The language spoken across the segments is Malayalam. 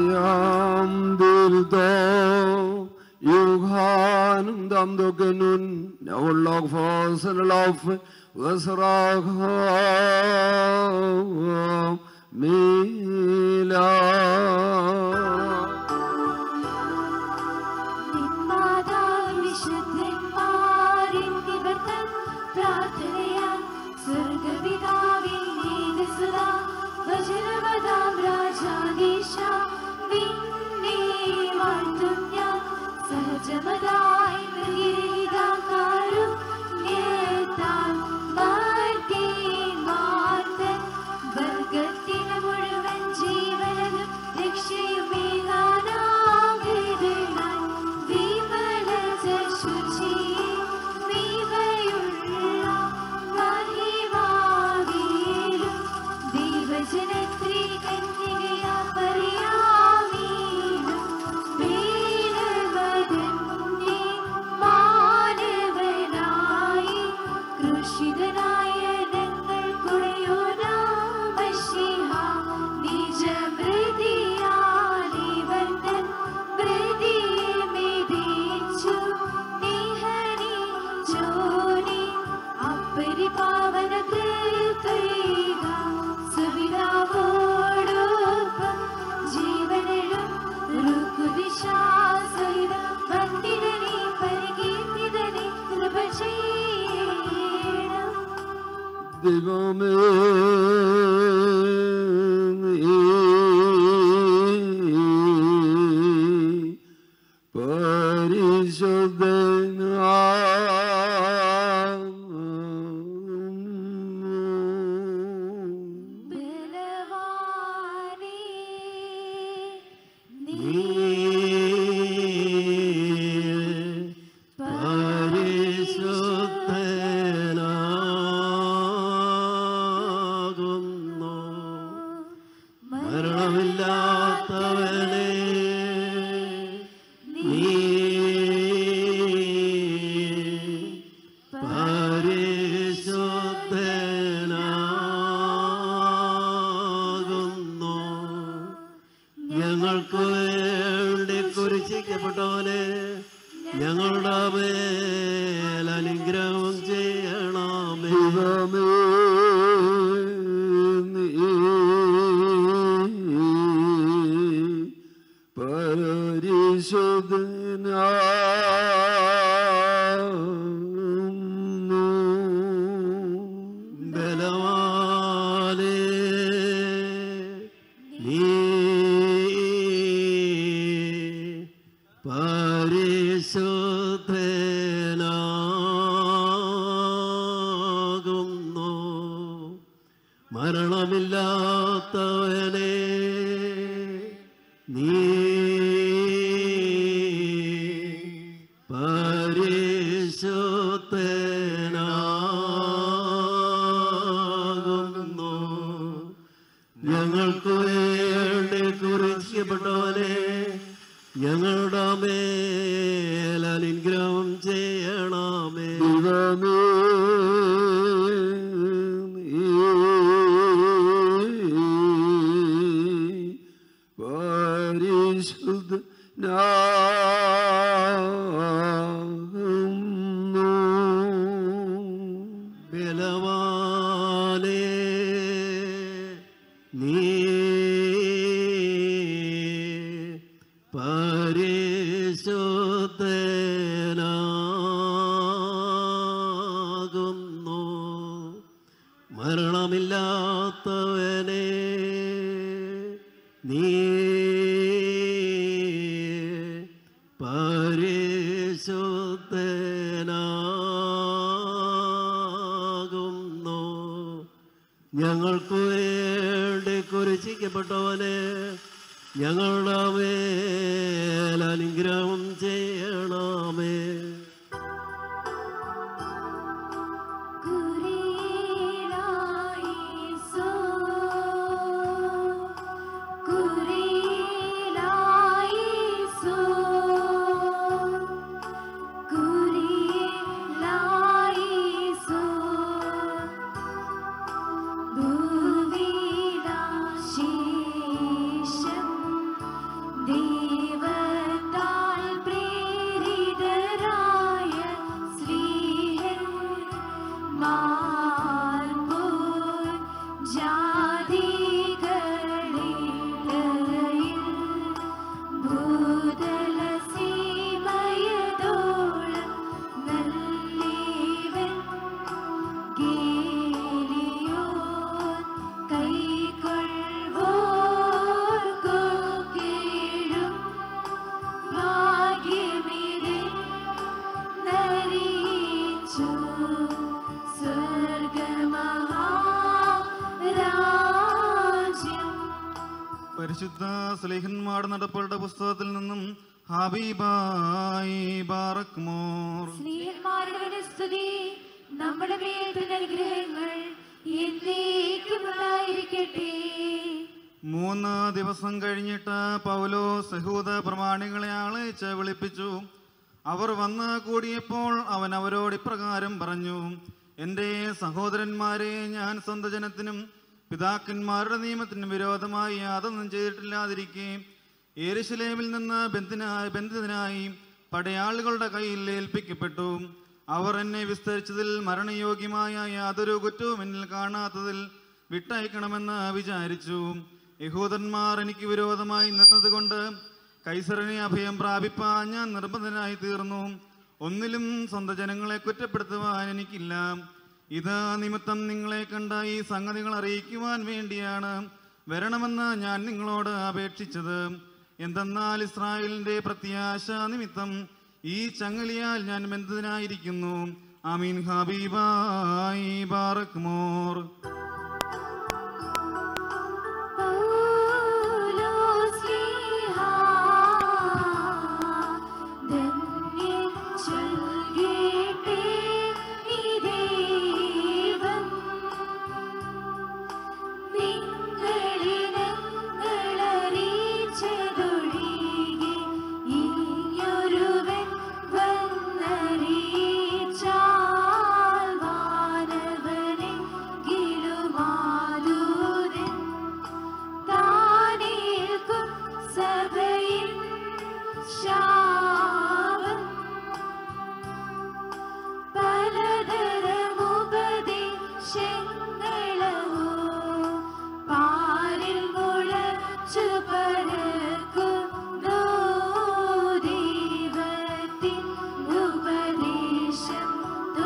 Yam dildo Yuhan dam dogenun Nawlog fasen lof Wasrag Mila വിശുദ്ധന്മാരിൻ നിവർത്തൻ പ്രാർത്ഥനയാൽ സ്വർഗപിതാവിൻ നീതിസുതാ വചനവതാം രാജാനീശ നിന്നെ വാഴ്ത്തും ഞാൻ സഹജമതായി മൃഗീതാകാരും നേതാൻ മാർത്തൻ വർഗത്തിന് മുഴുവൻ ജീവനും രക്ഷയുമേകാനാകൃതനായി വിമലജ ശുചി വിവയുള്ള മഹിമാവിയിലും ദൈവജനത്രീ കന്യകയാ പറയാമീനും വീണവതന്നെ മാനവനായി കൃഷിതനായ ഞങ്ങൾ കുറയോനാമശിഹ നിജമൃതിയാലിവർത്തൻ മൃതിയെ മെതിച്ചു നിഹനി ചോനി അപ്പരിപാവന കൃത്വൈക സുവിധാവോടൊപ്പം ജീവനും ഋക്കുദിശാസഹിതം വന്ദിതനെ പരികീർത്തിതനെ കൃപ ചെയ്യണം ദൈവമേ പരിശുദ്ധ ബലവാനേ നീ പരിശുദ്ധനാകുന്നു മരണമില്ലാത്തവനെ നീ പരിശുദ്ധനാകുന്നു ഞങ്ങൾക്ക് വേണ്ടി കുരിശിക്കപ്പെട്ടവനെ ഞങ്ങളുടെ മേൽ അനുഗ്രഹം ചെയ്യണമേ ദൈവമേ പരിശുദ്ധനാകുന്നു ബലവാനേ നീ പരിശുദ്ധനാകുന്നു മരണമില്ലാത്തവനെ നീ പരിശുദ്ധനാകുന്നു ഞങ്ങൾക്ക് വേണ്ടി കുറിക്കപ്പെട്ടവനെ ഞങ്ങളുടെ മേൽ അനുഗ്രഹം ചെയ്യണമേ ദൈവമേ പരിശുദ്ധ ബലവാനേ നീ പരിശുദ്ധനാകുന്നു മരണമില്ലാത്തവനെ നീ പരിശുദ്ധനാകുന്നു ഞങ്ങൾക്ക് വേണ്ടി കുരിശിക്കപ്പെട്ടവനെ ഞങ്ങളുടെ മേൽ അനുഗ്രഹം ചെയ്യണമേ കുരിലായിസോ കുരിലായിസോ കുരിലായിസോ ഭൂവിലാശേഷം ദൈവത്താൽ പ്രേരിതരായ സ്ത്രീഹന്മാർ പോൽ ജാതികളിടയിൽ ഭൂതലസീമയതോളം നല്ലിവൻ ഗേലിയോൻ കൈക്കൊള്ളുവോർക്കു കീഴും ഭാഗ്യമിതേ നരിച്ചു സ്വർഗമഹാരാജ്യം പരിശുദ്ധ സ്ലേഹന്മാർ നടപ്പുകളുടെ പുസ്തകത്തിൽ നിന്നും ഹബീബായി ബാറക്മോർ സ്നേഹന്മാരുടെ സ്തുതി നമ്മുടെ മേൽ തന്നെ അനുഗ്രഹങ്ങൾ എന്നേക്കും ഉണ്ടായിരിക്കട്ടെ മൂന്ന് ദിവസം കഴിഞ്ഞിട്ട് പൗലോ സഹൂദ പ്രമാണികളെ ആളയച്ച് വിളിപ്പിച്ചു അവർ വന്ന് കൂടിയപ്പോൾ അവൻ അവരോട് ഇപ്രകാരം പറഞ്ഞു എൻ്റെ സഹോദരന്മാരെ ഞാൻ സ്വന്തം ജനത്തിനും പിതാക്കന്മാരുടെ നിയമത്തിനും വിരോധമായി യാതൊന്നും ചെയ്തിട്ടില്ലാതിരിക്കെ യേരുശലേമിൽ നിന്ന് ബന്ധിനായി ബന്ധിതനായി പടയാളികളുടെ കയ്യിൽ ഏൽപ്പിക്കപ്പെട്ടു അവർ എന്നെ വിസ്തരിച്ചതിൽ മരണയോഗ്യമായ യാതൊരു കുറ്റവും എന്നിൽ കാണാത്തതിൽ വിട്ടയക്കണമെന്ന് വിചാരിച്ചു യഹൂദന്മാർ എനിക്ക് വിരോധമായി നിന്നതുകൊണ്ട് കൈസറിനെ അഭയം പ്രാപിപ്പാൻ ഞാൻ നിർബന്ധനായി തീർന്നു ഒന്നിലും സ്വന്തം ജനങ്ങളെ കുറ്റപ്പെടുത്തുവാൻ എനിക്കില്ല ഇത് നിമിത്തം നിങ്ങളെ കണ്ട ഈ സംഗതികൾ അറിയിക്കുവാൻ വേണ്ടിയാണ് വരണമെന്ന് ഞാൻ നിങ്ങളോട് അപേക്ഷിച്ചത് എന്തെന്നാൽ ഇസ്രായേലിന്റെ പ്രത്യാശ നിമിത്തം ഈ ചങ്ങലിയാൽ ഞാൻ ബന്ധിതനായിരിക്കുന്നു ആമീൻ ഹബീബായി ബാറക് മോർ പൗലോസ്ലീഹാ ധന്യൻ ചൊൽകേട്ടേ നീ ദൈവം നിങ്ങളെ ഞങ്ങളറിയിച്ചതൊഴികെ ഇനിയൊരുവൻ വന്നറിയിച്ചാൽ വാനവനെങ്കിലുമാതൂതൻ താനേൽക്കും സഭയിൽ ശാപം പലതരമുപദേശങ്ങളോ പാലിൽ മുളച്ചു പരക്കുന്നു ദൈവത്തിൻ ഉപദേശം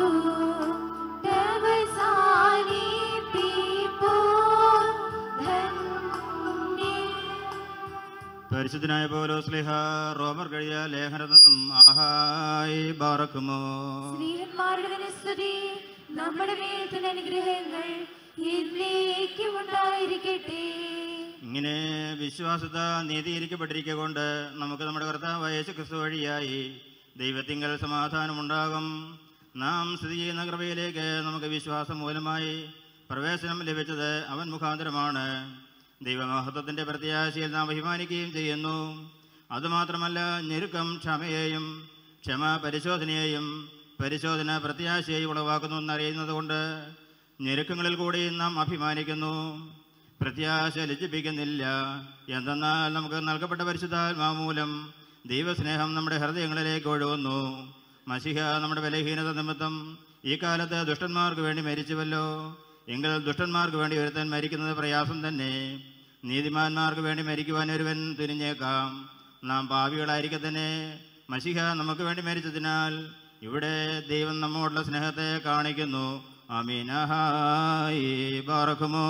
തോറ്റവസാനിപ്പിപ്പോൾ ധന്യൻ പരിശുദ്ധനായ പോലോ സ്ലിഹ റോമർ കഴിയ ലേഖനത്തിൽ നിന്നും ആഹായി ബാറക്കുമോ സ്ത്രീഹന്മാരുടെ സ്തുതി നമ്മുടെ മേൽ തന്നെ അനുഗ്രഹങ്ങൾ എന്നേക്കും ഉണ്ടായിരിക്കട്ടെ ഇങ്ങനെ വിശ്വാസത നീതീകരിക്കപ്പെട്ടിരിക്കൊണ്ട് നമുക്ക് നമ്മുടെ കർത്താവായ യേശു ക്രിസ്തു വഴിയായി ദൈവത്തിങ്കൽ സമാധാനമുണ്ടാകും നാം സ്ഥിതി ചെയ്യുന്ന കൃപയിലേക്ക് നമുക്ക് വിശ്വാസം മൂലമായി പ്രവേശനം ലഭിച്ചത് അവൻ മുഖാന്തരമാണ് ദൈവമഹത്വത്തിൻ്റെ പ്രത്യാശയിൽ നാം അഭിമാനിക്കുകയും ചെയ്യുന്നു അതുമാത്രമല്ല ഞെരുക്കം ക്ഷമയെയും ക്ഷമ പരിശോധനയെയും പരിശോധന പ്രത്യാശയെയും ഉളവാക്കുന്നു എന്നറിയുന്നത് കൊണ്ട് ഞെരുക്കങ്ങളിൽ കൂടി നാം അഭിമാനിക്കുന്നു പ്രത്യാശ ലജ്ജിപ്പിക്കുന്നില്ല എന്തെന്നാൽ നമുക്ക് നൽകപ്പെട്ട പരിശുദ്ധാത്മാവ് മൂലം ദൈവസ്നേഹം നമ്മുടെ ഹൃദയങ്ങളിലേക്ക് ഒഴുകുന്നു മഷിഹ നമ്മുടെ ബലഹീനത നിമിത്തം ഈ കാലത്ത് ദുഷ്ടന്മാർക്ക് വേണ്ടി മരിച്ചുവല്ലോ എങ്കിൽ ദുഷ്ടന്മാർക്ക് വേണ്ടി ഒരുത്തൻ മരിക്കുന്നത് പ്രയാസം തന്നെ നീതിമാന്മാർക്ക് വേണ്ടി മരിക്കുവാൻ ഒരുവൻ തുനിഞ്ഞേക്കാം നാം പാവികളായിരിക്കെ തന്നെ മഷിഹ നമുക്ക് വേണ്ടി മരിച്ചതിനാൽ ഇവിടെ ദൈവം നമ്മോടുള്ള സ്നേഹത്തെ കാണിക്കുന്നു അമീനഹായി ബാറക്കുമോ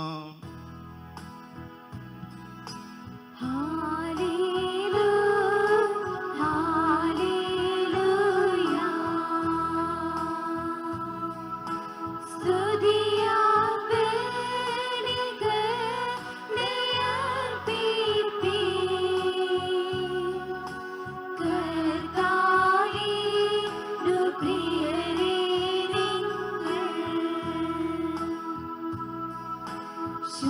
ഹല്ലേലൂയ ഹല്ലേലൂയ കർത്താവേ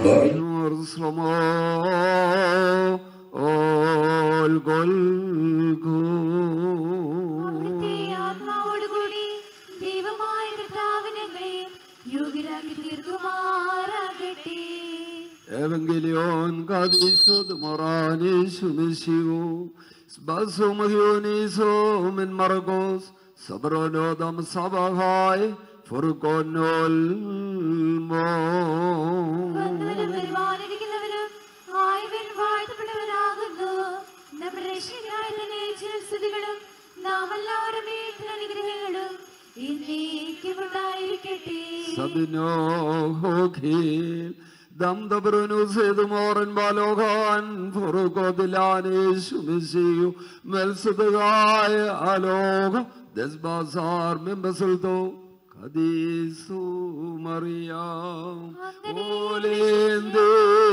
അവിടുത്തെ ആത്മാവോടുകൂടി ദൈവമായ കർത്താവിനെ യോഗ്യരാക്കി തീർക്കുമാറാകട്ടെ Evangelion kadisod moranis umisiu sbaso magionis men margos sabronodam sabahai furkonol mo വന്നവനും വരുവാനിരിക്കുന്നവനും ആയവൻ വാഴ്ത്തപ്പെട്ടവനാകുന്നു നമ്മുടെ രക്ഷകനായ തന്നെ ചില സ്തുതികളും നാം എല്ലാവരും വീട്ടിൽ അനുഗ്രഹങ്ങളും എന്നേക്കും ഉണ്ടായിരിക്കട്ടെ sabino hokil dam dabrunu sed moran balogan furkodilanis umisiu melsudagai alog desbazar membasulto kadisu mariam olende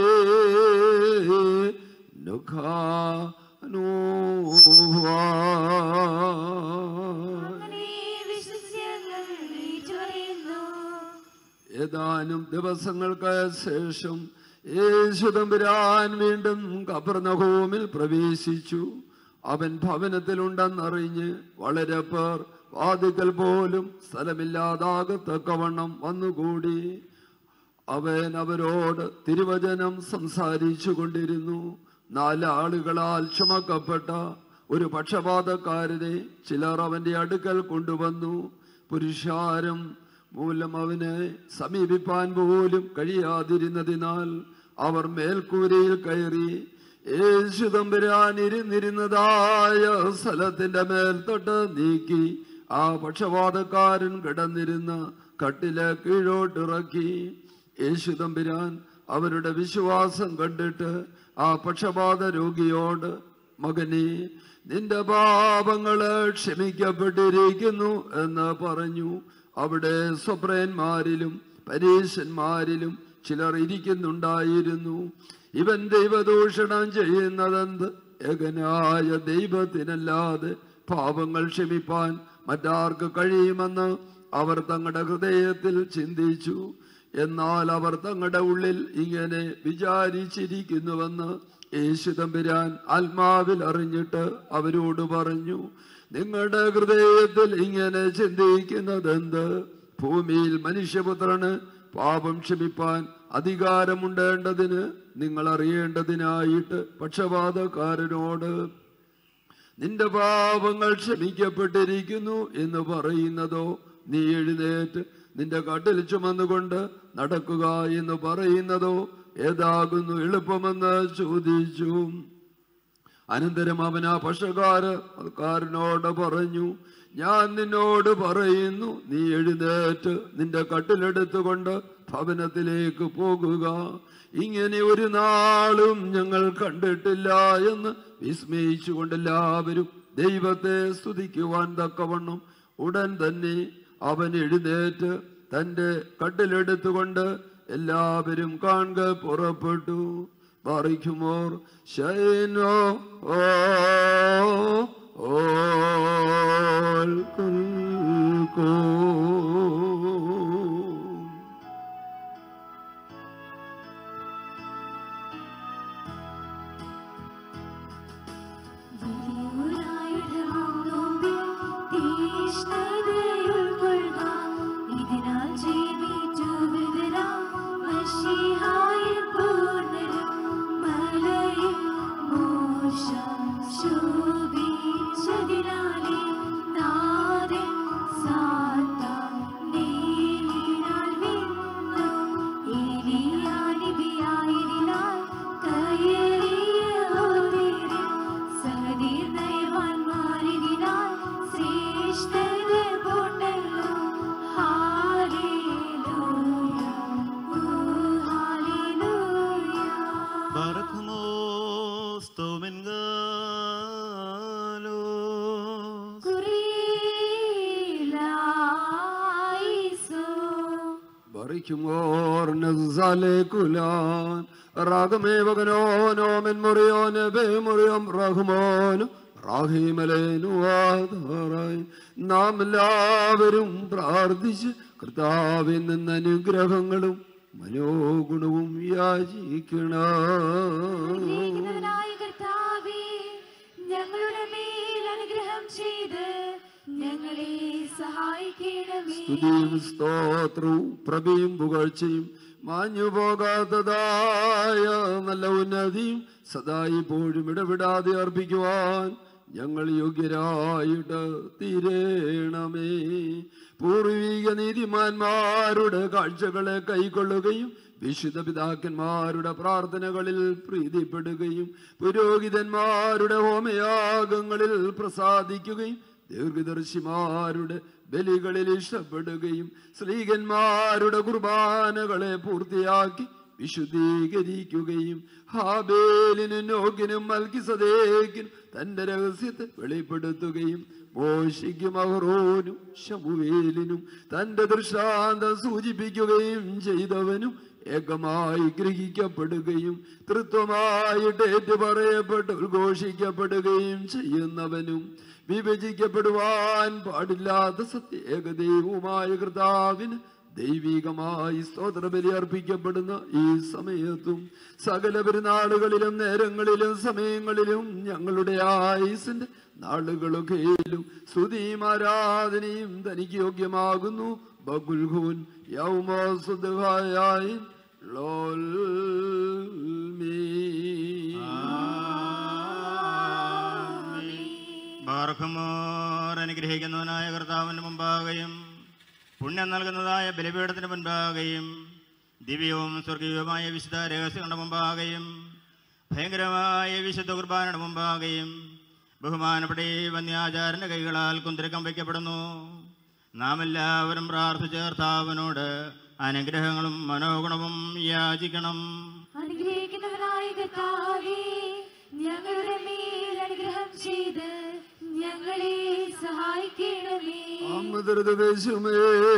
nukha അങ്ങനെ വിശ്വസ്യങ്ങൾ ഏറ്റുപറയുന്നു ഏതാനും ദിവസങ്ങൾക്ക് ശേഷം യേശുദമ്പുരാൻ വീണ്ടും കപർണഹോമിൽ പ്രവേശിച്ചു അവൻ ഭവനത്തിലുണ്ടെന്നറിഞ്ഞ് വളരെ പേർ വാതിക്കൽ പോലും സ്ഥലമില്ലാതാകത്തക്കവണ്ണം വന്നുകൂടി അവൻ അവരോട് തിരുവചനം സംസാരിച്ചു കൊണ്ടിരുന്നു നാലാളുകളാൽ ചുമക്കപ്പെട്ട ഒരു പക്ഷപാതക്കാരനെ ചിലർ അവന്റെ അടുക്കൽ കൊണ്ടുവന്നു പുരുഷാരം മൂലം അവനെ സമീപിപ്പാൻ പോലും കഴിയാതിരുന്നതിനാൽ അവർ മേൽക്കൂരയിൽ കയറി യേശു തമ്പുരാൻ ഇരുന്നിരുന്നതായ സ്ഥലത്തിന്റെ മേൽ തൊട്ട് നീക്കി ആ പക്ഷപാതക്കാരൻ കിടന്നിരുന്ന കട്ടില് കീഴോട്ടിറക്കി യേശു തമ്പുരാൻ അവരുടെ വിശ്വാസം കണ്ടിട്ട് ആ പക്ഷപാത രോഗിയോട് മകനെ നിന്റെ പാപങ്ങള് ക്ഷമിക്കപ്പെട്ടിരിക്കുന്നു എന്ന് പറഞ്ഞു അവിടെ സ്വപ്രയന്മാരിലും പരീശന്മാരിലും ചിലർ ഇരിക്കുന്നുണ്ടായിരുന്നു ഇവൻ ദൈവദൂഷണം ചെയ്യുന്നതെന്ത് ഏകനായ ദൈവത്തിനല്ലാതെ പാപങ്ങൾ ക്ഷമിപ്പാൻ മറ്റാർക്ക് കഴിയുമെന്ന് അവർ തങ്ങളുടെ ഹൃദയത്തിൽ ചിന്തിച്ചു എന്നാൽ അവർ തങ്ങളുടെ ഉള്ളിൽ ഇങ്ങനെ വിചാരിച്ചിരിക്കുന്നുവെന്ന് യേശു തമ്പുരാൻ ആത്മാവിൽ അറിഞ്ഞിട്ട് അവരോട് പറഞ്ഞു നിങ്ങളുടെ ഹൃദയത്തിൽ ഇങ്ങനെ ചിന്തിക്കുന്നതെന്ത് ഭൂമിയിൽ മനുഷ്യപുത്രന് പാപം ക്ഷമിപ്പാൻ അധികാരമുണ്ടേണ്ടതിന് നിങ്ങൾ അറിയേണ്ടതിനായിട്ട് പക്ഷപാതക്കാരനോട് നിന്റെ പാപങ്ങൾ ക്ഷമിക്കപ്പെട്ടിരിക്കുന്നു എന്ന് പറയുന്നതോ നീ എഴുന്നേറ്റ് നിന്റെ കട്ടിൽ ചുമന്നുകൊണ്ട് നടക്കുക എന്ന് പറയുന്നതോ ഏതാകുന്നു എളുപ്പമെന്ന് ചോദിച്ചു അനന്തരം അവൻ ആ പക്ഷക്കാരനോട് പറഞ്ഞു ഞാൻ നിന്നോട് പറയുന്നു നീ എഴുന്നേറ്റ് നിന്റെ കട്ടിലെടുത്തുകൊണ്ട് ഭവനത്തിലേക്ക് പോകുക ഇങ്ങനെ ഒരു നാളും ഞങ്ങൾ കണ്ടിട്ടില്ല എന്ന് വിസ്മയിച്ചുകൊണ്ട് എല്ലാവരും ദൈവത്തെ സ്തുതിക്കുവാൻ തക്കവണ്ണം ഉടൻ തന്നെ അവൻ എഴുന്നേറ്റ് തന്റെ കട്ടിലെടുത്തുകൊണ്ട് എല്ലാവരും കാണുക പുറപ്പെട്ടു പറിക്കുമോർ ശൈനോ ഓ ഓൽ കുൽക്കൂ. Barakamos Tomengalos. ബറിക്കുമോർ നസാലെ കുലാൻ റാഗമേ വകനോനോമൻ മുറിയോന് ബേ മുറിയം റഹ്മോനും റാഹിമലേനുവാധാറായി നാം എല്ലാവരും പ്രാർത്ഥിച്ച് കർത്താവിൽ നിന്ന് അനുഗ്രഹങ്ങളും മനോഗുണവും യാചിക്കണം അനുഗ്രഹിക്കുന്നവനായ കർത്താവേ ഞങ്ങളുടെ മേൽ അനുഗ്രഹം ചെയ്ത് ഞങ്ങളെ സഹായിക്കണമേ സ്തുതിയും സ്തോത്രവും പ്രഭയും പുകഴ്ചയും മാഞ്ഞു പോകാത്തതായ നല്ല ഉന്നതിയും സദാ ഇപ്പോഴും ഇടപെടാതെ അർപ്പിക്കുവാൻ ഞങ്ങൾ യോഗ്യരായിട്ട് തീരണമേ പൂർവീക നീതിമാന്മാരുടെ കാഴ്ചകളെ കൈക്കൊള്ളുകയും വിശുദ്ധ പിതാക്കന്മാരുടെ പ്രാർത്ഥനകളിൽ പ്രീതിപ്പെടുകയും പുരോഹിതന്മാരുടെ ഹോമയാഗങ്ങളിൽ പ്രസാദിക്കുകയും ദീർഘദർശിമാരുടെ ബലികളിൽ ഇഷ്ടപ്പെടുകയും സ്ത്രീകന്മാരുടെ കുർബാനകളെ പൂർത്തിയാക്കി വിശുദ്ധീകരിക്കുകയും ഹാബേലിനും നോക്കിനും മൽക്കിസദേക്കിനും തന്റെ രഹസ്യത്തെ വെളിപ്പെടുത്തുകയും മോശിക്കും അഹ്റോനും ശമുവേലിനും തന്റെ ദൃഷ്ടാന്തം സൂചിപ്പിക്കുകയും ചെയ്തവനും ഏകമായി ഗ്രഹിക്കപ്പെടുകയും തൃത്വമായിട്ട് ഏറ്റുപറയപ്പെട്ട് ഉദ്ഘോഷിക്കപ്പെടുകയും ചെയ്യുന്നവനും വിഭജിക്കപ്പെടുവാൻ പാടില്ലാത്ത സത്യ ഏകദൈവവുമായ കർത്താവിന് ദൈവികമായി സ്തോത്രബലി അർപ്പിക്കപ്പെടുന്ന ഈ സമയത്തും സകല പെരുന്നാളുകളിലും നേരങ്ങളിലും സമയങ്ങളിലും ഞങ്ങളുടെ ആയുസിന്റെ നാളുകളൊക്കെയിലും സ്തുതിയും ആരാധനയും തനിക്ക് യോഗ്യമാകുന്നു ബഗുൽഹൂൻ യൗമോസുദ്ഹായി ലോൽ മീ ബാർഹമോർ അനുഗ്രഹിക്കുന്നവനായ കർത്താവിന് മുമ്പാകെയും പുണ്യം നൽകുന്നതായ ബലിപീഠത്തിന് മുൻപാകെയും ദിവ്യവും സ്വർഗീയവുമായ വിശുദ്ധ രഹസ്യങ്ങളുടെ മുമ്പാകെയും ഭയങ്കരമായ വിശുദ്ധ കുർബാനയുടെ മുമ്പാകെയും ബഹുമാനപ്പെട്ട ഈ വന്യാചാരന്റെ കൈകളാൽ കുന്തിരക്കം വയ്ക്കപ്പെടുന്നു നാം എല്ലാവരും പ്രാർത്ഥിച്ച കർത്താവിനോട് അനുഗ്രഹങ്ങളും മനോഗുണവും യാചിക്കണം അനുഗ്രഹിക്കുന്നവനായ കർത്താവേ ഞങ്ങളുടെ മേൽ അനുഗ്രഹം ചെയ്ത് ഞങ്ങളെ സഹായിക്കണമേ അമൃതദേശമേ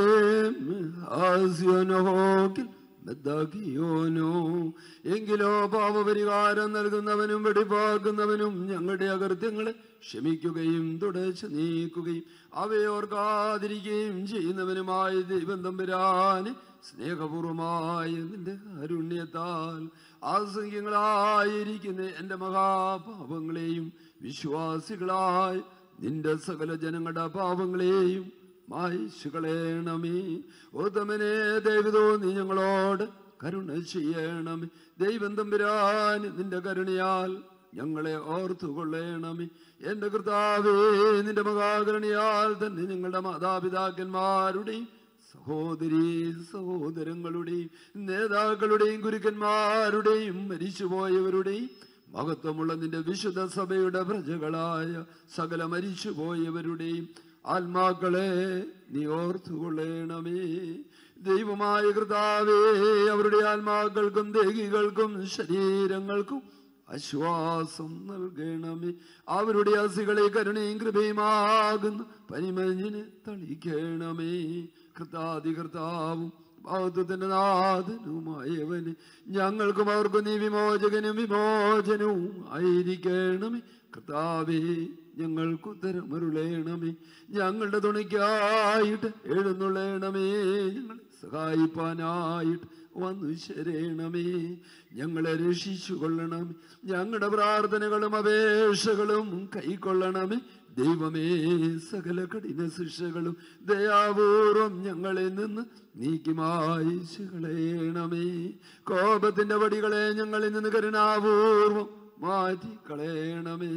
ആസ്യനോക്കിൽ ബദ്ധാക്കിയോനോ എങ്കിലോ പാപപരിഹാരം നൽകുന്നവനും വെടിപ്പാക്കുന്നവനും ഞങ്ങളുടെ അകൃത്യങ്ങളെ ക്ഷമിക്കുകയും തുടച്ചു നീക്കുകയും അവയോർക്കാതിരിക്കുകയും ചെയ്യുന്നവനുമായ ദൈവം തമ്പുരാന് സ്നേഹപൂർവമായ നിന്റെ കാരുണ്യത്താൽ ആസംഖ്യങ്ങളായിരിക്കുന്ന എൻ്റെ മഹാപാപങ്ങളെയും വിശ്വാസികളായ നിന്റെ സകല ജനങ്ങളുടെ പാപങ്ങളെയും മായിച്ചു കളയണമേ ഓതമനെ ദൈവതോ നീ ഞങ്ങളോട് കരുണ ചെയ്യണമേ ദൈവം തമ്പുരാൻ നിന്റെ കരുണയാൽ ഞങ്ങളെ ഓർത്തുകൊള്ളണമേ എന്റെ കർത്താവേ നിന്റെ മഹാകരുണയാൽ തന്നെ ഞങ്ങളുടെ മാതാപിതാക്കന്മാരുടെയും സഹോദരീ സഹോദരങ്ങളുടെയും നേതാക്കളുടെയും ഗുരുക്കന്മാരുടെയും മരിച്ചുപോയവരുടെയും മഹത്വമുള്ള നിന്റെ വിശുദ്ധ സഭയുടെ പ്രജകളായ സകല മരിച്ചുപോയവരുടെയും ആത്മാക്കളെ നീ ഓർത്തുകൊള്ളണമേ ദൈവമായ കർത്താവേ അവരുടെ ആത്മാക്കൾക്കും ദേഹികൾക്കും ശരീരങ്ങൾക്കും ആശ്വാസം നൽകണമേ അവരുടെ അസികളെ കരുണയും കൃപയുമാകുന്ന പനിമഞ്ഞിന് തളിക്കണമേ കർത്താതി കർത്താവും ബൗദ്ധത്തിന്റെ നാഥനുമായവന് ഞങ്ങൾക്കും അവർക്കും നീ വിമോചകനും വിമോചനവും ആയിരിക്കണമേ കർത്താവേ ഞങ്ങൾക്ക് ഉത്തരമരുളേണമേ ഞങ്ങളുടെ തുണയ്ക്കായിട്ട് എഴുന്നള്ളണമേ ഞങ്ങളെ സഹായിപ്പാനായിട്ട് വന്നു ശരണമേ ഞങ്ങളെ രക്ഷിച്ചു കൊള്ളണമേ ഞങ്ങളുടെ പ്രാർത്ഥനകളും അപേക്ഷകളും കൈക്കൊള്ളണമേ ദൈവമേ സകല കഠിന ശിക്ഷകളും ദയാപൂർവം ഞങ്ങളിൽ നിന്ന് നീക്കി മായിച്ചു കളയണമേ കോപത്തിന്റെ വടികളെ ഞങ്ങളിൽ നിന്ന് കരുണാപൂർവം മാറ്റി കളയണമേ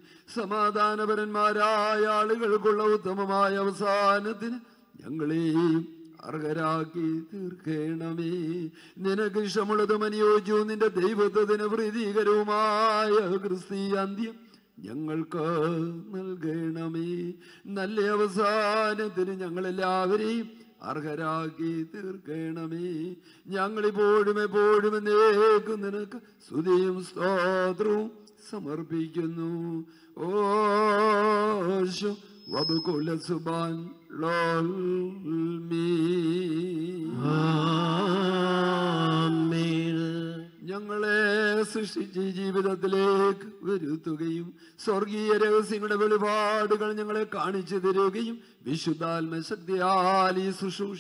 സമാധാനപരന്മാരായ ആളുകൾക്കുള്ള ഉത്തമമായ അവസാനത്തിന് ഞങ്ങളെയും അർഹരാക്കി തീർക്കണമേ നിനക്ക് ഇഷ്ടമുള്ളതും അനുയോജ്യവും നിന്റെ ദൈവത്വത്തിന് പ്രീതികരവുമായ ക്രിസ്തീയ അന്ത്യം ഞങ്ങൾക്ക് നൽകണമേ നല്ല അവസാനത്തിന് ഞങ്ങളെല്ലാവരെയും അർഹരാക്കി തീർക്കണമേ ഞങ്ങളിപ്പോഴും എപ്പോഴും എന്നേക്കും നിനക്ക് സ്തുതിയും സ്തോത്രവും സമർപ്പിക്കുന്നു ഓശോ വബുകുല സുബാൻ ലോൽ മീ ഞങ്ങളെ സൃഷ്ടിച്ച് ഈ ജീവിതത്തിലേക്ക് വരുത്തുകയും സ്വർഗീയ രഹസ്യങ്ങളുടെ വെളിപാടുകൾ ഞങ്ങളെ കാണിച്ചു തരികയും വിശുദ്ധാത്മശക്തിയാൽ ഈ ശുശ്രൂഷ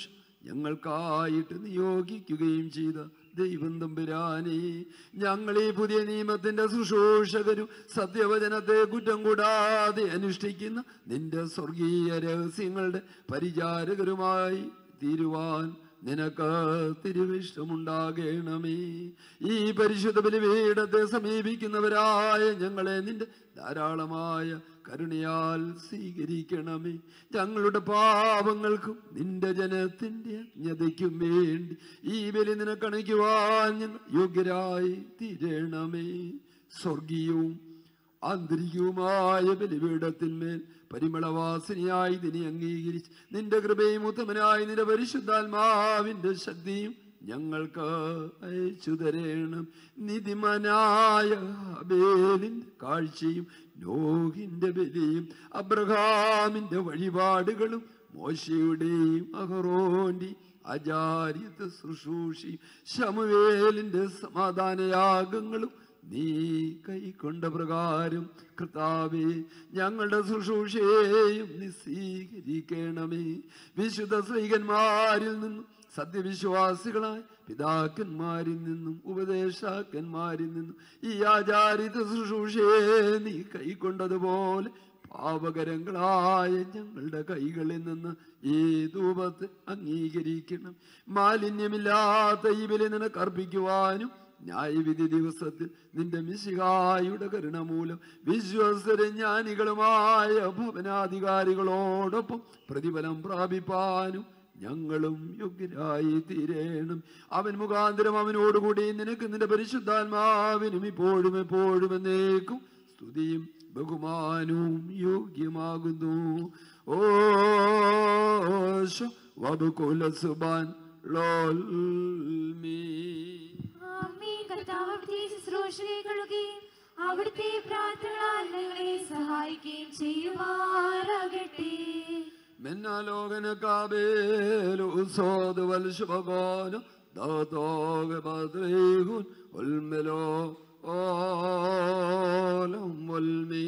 ഞങ്ങൾക്കായിട്ട് നിയോഗിക്കുകയും ചെയ്ത ദൈവം തമ്പുരാനെ ഞങ്ങൾ ഈ പുതിയ നിയമത്തിന്റെ ശുശ്രൂഷകരും സത്യവചനത്തെ കുറ്റം കൂടാതെ അനുഷ്ഠിക്കുന്ന നിന്റെ സ്വർഗീയ രഹസ്യങ്ങളുടെ പരിചാരകരുമായി തീരുവാൻ നിനക്ക് തിരുവിഷ്ടമുണ്ടാകണമേ ഈ പരിശുദ്ധ ബലിപീഠത്തെ സമീപിക്കുന്നവരായ ഞങ്ങളെ നിന്റെ ധാരാളമായ കരുണയാൽ സ്വീകരിക്കണമേ ഞങ്ങളുടെ പാപങ്ങൾക്കും നിന്റെ ജനത്തിന്റെ അജ്ഞതയ്ക്കും വേണ്ടി ഈ ബലി നിനക്കണിക്കുവാൻ ഞങ്ങൾ യോഗ്യരായി തീരണമേ സ്വർഗീയവും ആന്തരികവുമായ ബലിപീഠത്തിന്മേൽ പരിമളവാസിനിയായി ഇതിനെ അംഗീകരിച്ച് നിന്റെ കൃപയും ഉത്തമനായി നിന്റെ പരിശുദ്ധാത്മാവിന്റെ ശക്തിയും ഞങ്ങൾക്ക് അയച്ചു തരണം നിധിമനായ അബേലിന്റെ കാഴ്ചയും നോഹിന്റെ ബലിയും അബ്രഹാമിന്റെ വഴിപാടുകളും മോശയുടെയും അഹറോന്റെയും ആചാര്യത്തെ ശുശ്രൂഷി ശമുവേലിന്റെ സമാധാനയാഗങ്ങളും നീ കൈക്കൊണ്ട പ്രകാരം കർത്താവേ ഞങ്ങളുടെ ശുശ്രൂഷയെയും നീ സ്വീകരിക്കണമേ വിശുദ്ധ സ്ത്രീകന്മാരിൽ നിന്നും സത്യവിശ്വാസികളായ പിതാക്കന്മാരിൽ നിന്നും ഉപദേശാക്കന്മാരിൽ നിന്നും ഈ ആചാരിത ശുശ്രൂഷയെ നീ കൈക്കൊണ്ടതുപോലെ പാപകരങ്ങളായ ഞങ്ങളുടെ കൈകളിൽ നിന്ന് ഈ ധൂപത്തെ അംഗീകരിക്കണം മാലിന്യമില്ലാത്ത ഈ ബലി നിനക്ക് അർപ്പിക്കുവാനും ന്യായവിധി ദിവസത്തിൽ നിന്റെ മിശിഹായുടെ കരുണ മൂലം വിശ്വസര ജ്ഞാനികളുമായ ഭവനാധികാരികളോടൊപ്പം പ്രതിഫലം പ്രാപിപ്പാനും ഞങ്ങളും യോഗ്യരായി തീരേണം അവൻ മുഖാന്തരം അവനോടുകൂടി നിനക്ക് നിന്റെ പരിശുദ്ധാത്മാവിനും ഇപ്പോഴും എപ്പോഴും എന്നേക്കും സ്തുതിയും ബഹുമാനവും യോഗ്യമാകുന്നു ഓ വബുകുല സുബാൻ ലോൽ മീ ആമേൻ. കർത്താവ് അവിടുത്തെ ശുശ്രൂഷകളെയും അവിടുത്തെ പ്രാർത്ഥനകളാൽ ഞങ്ങളെ സഹായിക്കുകയും ചെയ്യുമാറാകട്ടെ മെന്നാലോകന കാബേലു സോദ് വൽശുഭഗോന ദാതോഗ ബദ്രേഹുൻ ഉൽമെലോ ഓലം വൽമീ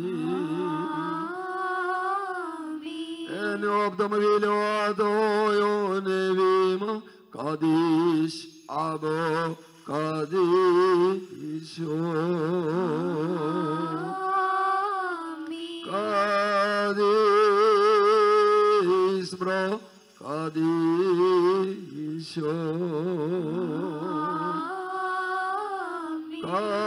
ആമേൻ. Ενόπτωμαγιλό αδόιο νεβήμα Καδίς αμπό Καδίσιο ആമേൻ. Καδίς μπρο Καδίσιο ആമേൻ.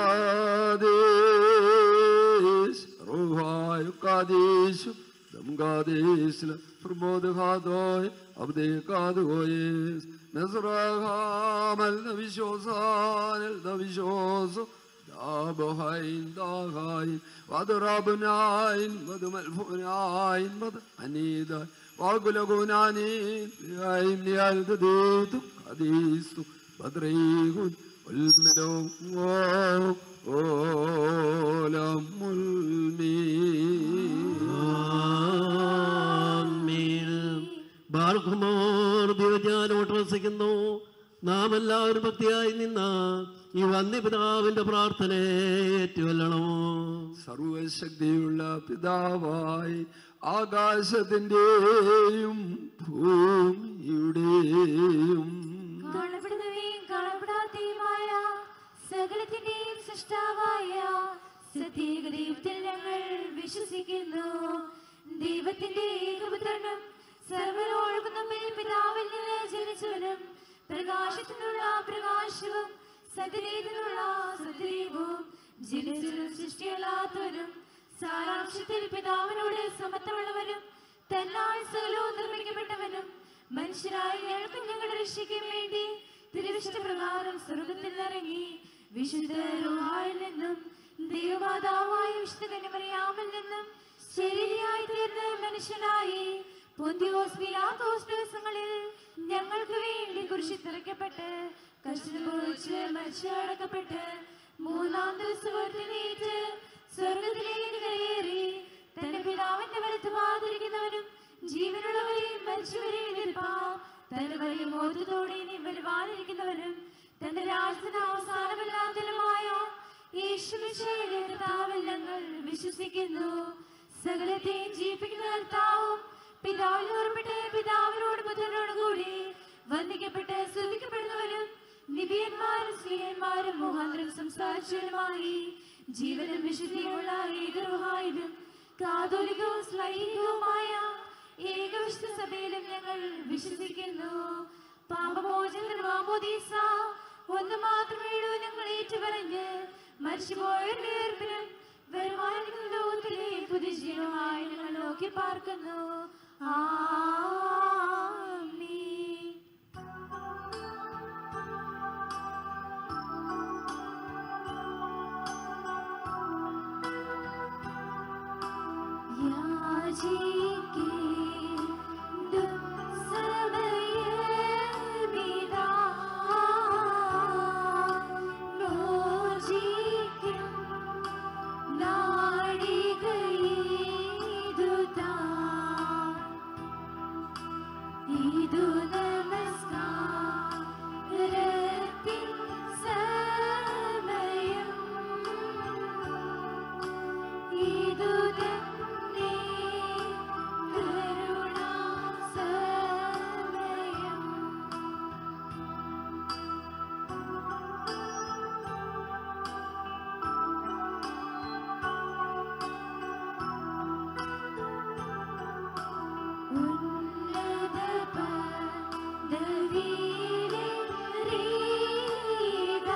Καδίς Ρούχαιο Καδίσιο Δαμ Καδίσλα Προμόδε χαδόι Αμπδε καδόιες Μεσραχάμ Ελναβισιώσαν Ελναβισιώσο دابهين داغاين وضربناين ودملفناين عنيدا وقلقونانين يايم نيالدديتو قديستو بدريغون والمدو ولم ബാർക്കുമോർ ദിവ്യാലോട്ട് വസിക്കുന്നു നാം എല്ലാവരും ഭക്തിയായി നിന്ന ഈ വന്യപിതാവിന്റെ പ്രാർത്ഥനയെ ഏറ്റുകൊല്ലണമോ സർവശക്തിയുള്ള പിതാവായി ആകാശത്തിന്റെയും ഭൂമിയുടെയും കാണപ്പെടുന്നവയും കാണപ്പെടാത്തയുമായ സകലത്തിന്റെയും സൃഷ്ടാവായ സത്യേകദൈവത്തിൽ ഞങ്ങൾ വിശ്വസിക്കുന്നു ദൈവത്തിന്റെ ഏകപുത്രനും സർവരോൾക്കും നമ്മിൽ പിതാവിൽ നിന്ന് ജനിച്ചവനും പ്രകാശത്തിനുള്ള പ്രകാശവും സകലേതിനുള്ള സദൈവവും ജനിച്ചതും സൃഷ്ടിയല്ലാത്തവനും സാരാംശത്തിൽ പിതാവിനോട് സമത്വമുള്ളവനും തന്നാൽ സകലവും നിർമ്മിക്കപ്പെട്ടവനും മനുഷ്യരായ ഞങ്ങൾക്കും ഞങ്ങളുടെ രക്ഷയ്ക്കും വേണ്ടി തിരുവിഷ്ടപ്രകാരം സ്വർഗത്തിൽ ഇറങ്ങി വിശുദ്ധ റൂഹായിൽ നിന്നും ദൈവമാതാവായ വിശുദ്ധ കന്യമറിയാമിൽ നിന്നും ശരീരയായി തീർന്ന മനുഷ്യനായി പൊന്തിയോസ് പിലാത്തോസ് ദിവസങ്ങളിൽ ഞങ്ങൾക്ക് വേണ്ടി കുരിശിൽ തിറക്കപ്പെട്ട് കഷ്ടനുഭവിച്ച് മരിച്ചടക്കപ്പെട്ട് മൂന്നാം ദിവസം ഉയർത്തെഴുന്നേറ്റ് സ്വർഗത്തിലേക്ക് കയറി തന്റെ പിതാവിന്റെ വലത്ത് പാതിരിക്കുന്നവനും ജീവനുള്ളവരെയും മരിച്ചവരെയും എതിർപ്പാം തന്റെ വലിയ മോദത്തോടെ ഇനി വരുവാനിരിക്കുന്നവരും തന്റെ രാജ്യത്തിന് അവസാനമില്ലാത്തതുമായ യേശുവിശയുടെ കർത്താവിൽ ഞങ്ങൾ വിശ്വസിക്കുന്നു സകലത്തെയും ജീവിപ്പിക്കുന്ന കർത്താവും പിതാവിനോർപ്പെട്ട് പിതാവിനോട് പുത്രനോട് കൂടി വന്ദിക്കപ്പെട്ട് സ്തുതിക്കപ്പെടുന്നവരും നിബിയന്മാരും സ്ത്രീയന്മാരും മുഖാന്തരം സംസാരിച്ചവരുമായി ജീവനും വിശുദ്ധിയുമുള്ള ഏകറുഹായതും കാതോലികവും ശ്ലൈഹികവുമായ ഏകവിശുദ്ധ സഭയിലും ഞങ്ങൾ വിശ്വസിക്കുന്നു പാപമോചന മാമോദീസ ഒന്ന് മാത്രമേ ഉള്ളൂ ഞങ്ങൾ ഏറ്റുപറഞ്ഞ് മരിച്ചുപോയവരുടെ ഉയർപ്പിനും വരുമാനിക്കുന്ന ലോകത്തിലെ പുതുജീവമായി ഞങ്ങൾ നോക്കി പാർക്കുന്നു ആമീൻ യാചിക്കേണ്ടും സമയമിതാ. മോചിക്കും നാഴികയിതുതാ. ഇതു നമസ്കാരത്തിൻ സമയം ഇതു തന്നെ കരുണാസമയം ഉന്നത പദവിയിലേറിയതാ.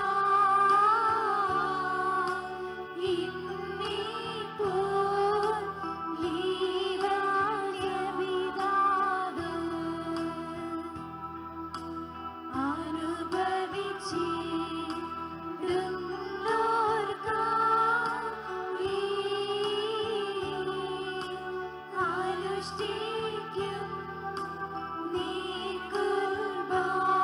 ഇന്നിപ്പോൾ ലീലായപിതാവ് അനുഭവിച്ചിടുന്നോർക്കായി അനുഷ്ഠിക്കും നീ കുർബാന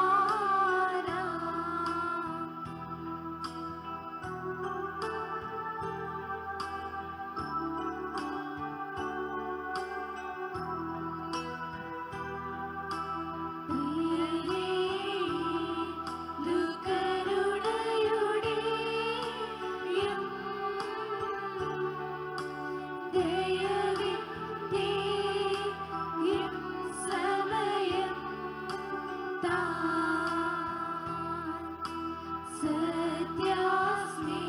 സത്യാസ്മി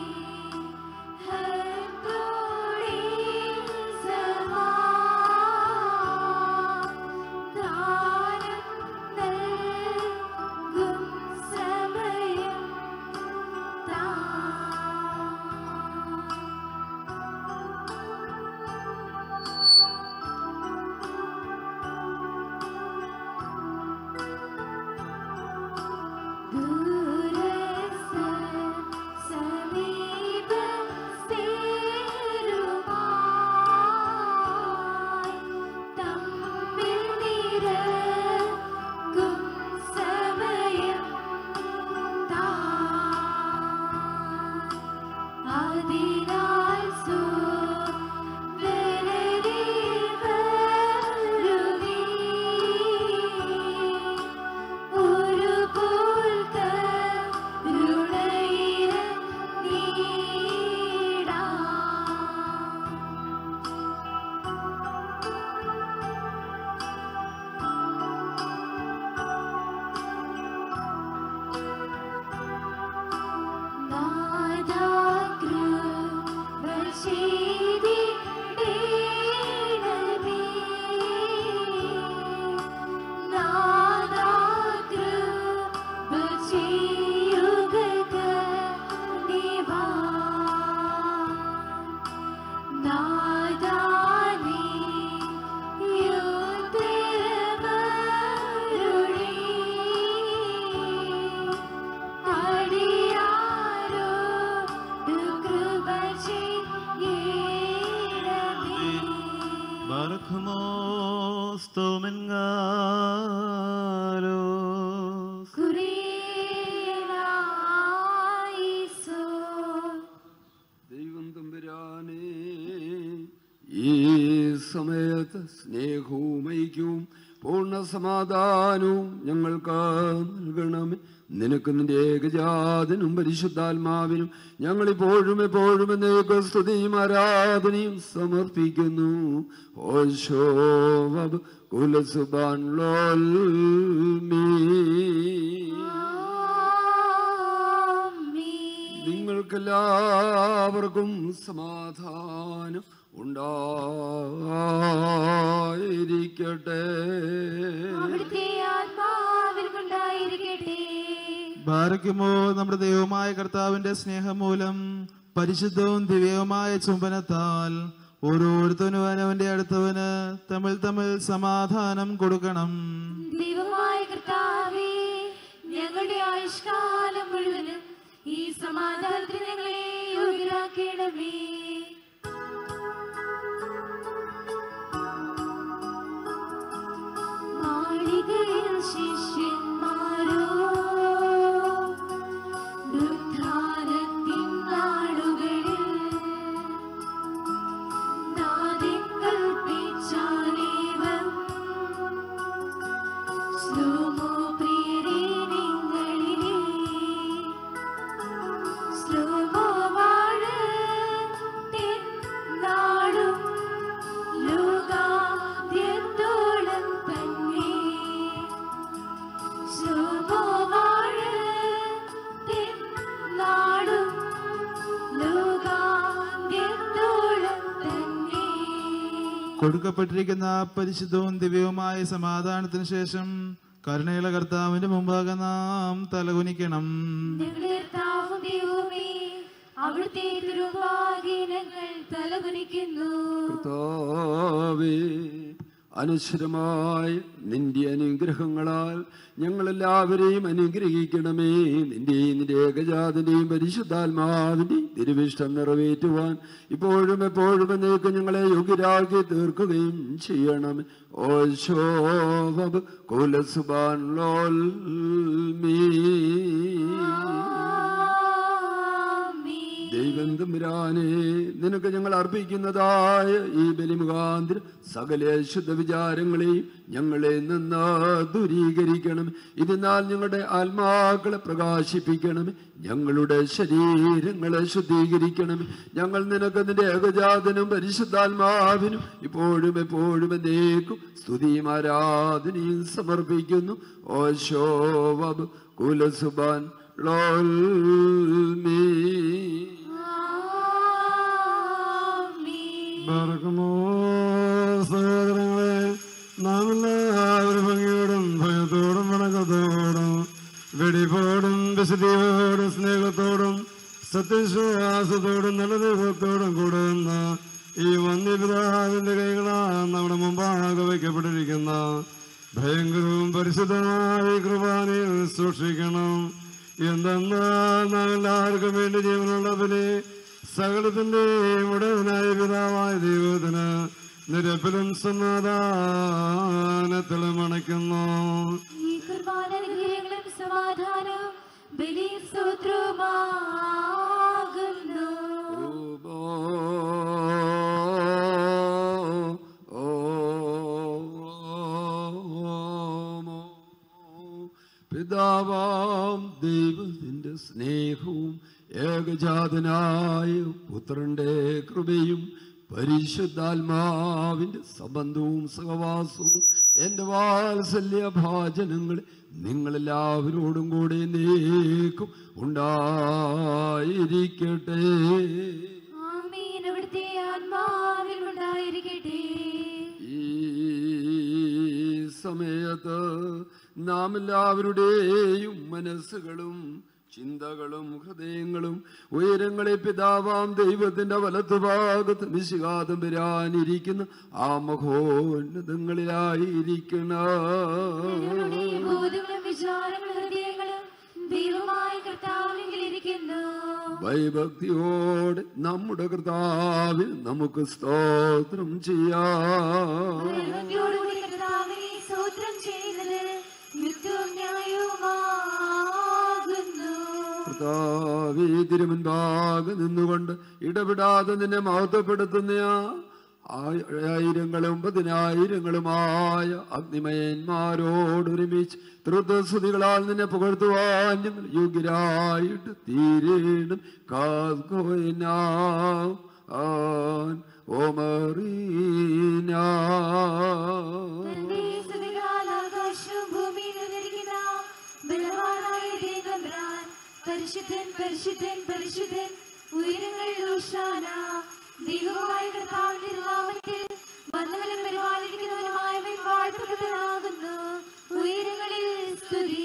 ഹത്തോടി സമാ ദാനം നൽകും സമയം താ ദൂരസ്ഥ സമീപസ്ഥിരുമായി തമ്മിൽ നിരക്കും സമയം താ അതിനാൽ സുവരരിവരുവീ ഒരു പോൽ കരുണയിര നീടാ അടിയാരോ കൃപ ചെയ്യണമേ Barkamos tomengalos. കുറിയനായിസോ ദൈവം തമ്പുരാനേ ഈ സമയത്ത് സ്നേഹവും ഐക്യവും പൂർണ്ണ സമാധാനവും ഞങ്ങൾക്ക് നൽകണമേ നിനക്ക് നിന്റെ ഏകജാതനും പരിശുദ്ധാത്മാവിനും ഞങ്ങളിപ്പോഴും എപ്പോഴും എന്നേക്ക് സ്തുതിയും ആരാധനയും സമർപ്പിക്കുന്നു ഓശോ കുലസുബാൻ ലോൽ മീ നിങ്ങൾക്കെല്ലാവർക്കും സമാധാനം ഉണ്ടായിരിക്കട്ടെ അവിടുത്തെ ആത്മാവിൽക്കുണ്ടായിരിക്കട്ടെ ഭാരയ്ക്കുമോ നമ്മുടെ ദൈവമായ കർത്താവിന്റെ സ്നേഹം മൂലം പരിശുദ്ധവും ദിവ്യവുമായ ചുംബനത്താൽ ഓരോരുത്തനും അവനവന്റെ അടുത്തവന് തമ്മിൽ തമ്മിൽ സമാധാനം കൊടുക്കണം ദൈവമായ കർത്താവേ ഞങ്ങളുടെ ആയുഷ്കാലം മുഴുവനും ഈ സമാധാനത്തിന് ഞങ്ങളെ യോഗ്യരാക്കണമേ മാളികയിൽ ശിഷ്യന്മാരോ ഉദ്ധാനത്തിൻ നാടുകളിൽ നാദിൻ കൽപ്പിച്ചാലേവം സ്ലോമോ പ്രിയരേ നിങ്ങളിലേ സ്ലോമോ വാഴ് നാടും ലോകാദ്യത്തോളം തന്നെ സ്ലോമോ വാഴ് നാടും ലോകാദ്യത്തോളം തന്നെ കൊടുക്കപ്പെട്ടിരിക്കുന്ന പരിശുദ്ധവും ദിവ്യവുമായ സമാധാനത്തിന് ശേഷം കരുണയുള്ള കർത്താവിന്റെ മുമ്പാകെ നാം തലകുനിക്കണം ഞങ്ങളുടെ കർത്താവും ദൈവമേ, അവിടുത്തെ തിരുവാകെ ഞങ്ങൾ തലകുനിക്കുന്നു കർത്താവേ അനശ്വരമായ നിന്റെ അനുഗ്രഹങ്ങളാൽ ഞങ്ങളെല്ലാവരെയും അനുഗ്രഹിക്കണമേ നിന്റെയും നിന്റെ ഏകജാതിന്റെയും പരിശുദ്ധാത്മാവിന്റെയും തിരുവിഷ്ടം നിറവേറ്റുവാൻ ഇപ്പോഴും എപ്പോഴും എന്നേക്ക് ഞങ്ങളെ യോഗ്യരാക്കി തീർക്കുകയും ചെയ്യണമേ ഓ ശോഭ കുലസുബാൻ ലോൽ മീ ആമേൻ. ദൈവം തമ്പുരാനെ നിനക്ക് ഞങ്ങൾ അർപ്പിക്കുന്നതായ ഈ ബലിമുഖാന്തര സകല ശുദ്ധ വിചാരങ്ങളെയും ഞങ്ങളെ നിന്ന് ദൂരീകരിക്കണം ഇതിനാൽ ഞങ്ങളുടെ ആത്മാക്കളെ പ്രകാശിപ്പിക്കണമേ ഞങ്ങളുടെ ശരീരങ്ങളെ ശുദ്ധീകരിക്കണമേ ഞങ്ങൾ നിനക്ക് നിന്റെ ഏകജാതനും പരിശുദ്ധാത്മാവിനും ഇപ്പോഴും എപ്പോഴും എന്നേക്കും സ്തുതിയും ആരാധനയും സമർപ്പിക്കുന്നു ഓ ശോഭ കുലസുബാൻ ലോൽ മീ ആമേൻ. ബർക്കുമോ സഹോദരങ്ങളെ നാം എല്ലാവരും ഭംഗിയോടും ഭയത്തോടും വണക്കത്തോടും വെടിപ്പോടും വിശുദ്ധിയോടും സ്നേഹത്തോടും സത്യവിശ്വാസത്തോടും നല്ല ദൈവത്തോടും കൂടെ നിന്ന് ഈ വന്യപിതാവിന്റെ കൈകളാൽ നമ്മുടെ മുമ്പാകെ വയ്ക്കപ്പെട്ടിരിക്കുന്ന ഭയങ്കരവും പരിശുദ്ധമായ ഈ കൃപാനയിൽ സൂക്ഷിക്കണം എന്തെന്നാ നാം എല്ലാവർക്കും വേണ്ടി ജീവനുള്ളവരെ സകലത്തിന്റെ ഉടവനായ പിതാവായ ദൈവത്തിന് നിരപ്പിലും സമാധാനത്തിലും അണയ്ക്കുന്നു ഈ കുർബാന അനുഗ്രഹങ്ങളും സമാധാനവും ബലിയും സ്തോത്രവുമാകുന്നു പിതാവാം ദൈവത്തിന്റെ സ്നേഹവും ഏകജാതനായ പുത്രന്റെ കൃപയും പരിശുദ്ധാത്മാവിന്റെ സംബന്ധവും സഹവാസവും എന്റെ വാത്സല്യ ഭാജനങ്ങളെ നിങ്ങളെല്ലാവരോടും കൂടെ നീക്കും ഉണ്ടായിരിക്കട്ടെ ആമീൻ അവിടുത്തെ ആത്മാവിൽ ഉണ്ടായിരിക്കട്ടെ ഈ സമയത്ത് നാം എല്ലാവരുടെയും മനസ്സുകളും ചിന്തകളും ഹൃദയങ്ങളും ഉയരങ്ങളെ പിതാവാം ദൈവത്തിന്റെ വലത്തുഭാഗത്ത് നിശികാതം വരാനിരിക്കുന്ന ആ മഹോന്നതങ്ങളിലായിരിക്കണം ഞങ്ങളുടെ ബോധങ്ങളും വിചാരങ്ങളും ഹൃദയങ്ങളും ദൈവമായ കർത്താവിലിരിക്കുന്നു ഭയഭക്തിയോടെ നമ്മുടെ കർത്താവിൽ നമുക്ക് സ്തോത്രം ചെയ്യാം ഭയഭക്തിയോടുകൂടി കർത്താവിനെ സ്തോത്രം ചെയ്യുന്നത് യുദ്ധവും ന്യായവുമാകുന്നു കർത്താവേ തിരുമുൻപാകെ നിന്നുകൊണ്ട് ഇടപെടാതെ നിന്നെ മഹത്വപ്പെടുത്തുന്ന ആയിരങ്ങളും പതിനായിരങ്ങളുമായ അഗ്നിമയന്മാരോടൊരുമിച്ച് ത്രിത്വസ്തുതികളാൽ നിന്നെ പുകഴ്ത്തുവാൻ ഞങ്ങൾ യോഗ്യരായിട്ട് തീരേണം കാസ്കോയിനാം ആൻ ഓമറീന തന്റെ സ്തുതികളാൽ ആകാശവും ഭൂമിയും നിറഞ്ഞിരിക്കുന്ന ബലവാനായ ദൈവമെമ്പുരാൻ, പരിശുദ്ധൻ പരിശുദ്ധൻ പരിശുദ്ധൻ ഉയരങ്ങളിൽ ഊശാന ദൈവമായ കർത്താവിന്റെ നാമത്തിൽ വന്നവനും പരിപാലിക്കുന്നവനുമായവൻ വാഴ്ത്തപ്പെട്ടവനാകുന്നു ഉയരങ്ങളിൽ സ്തുതി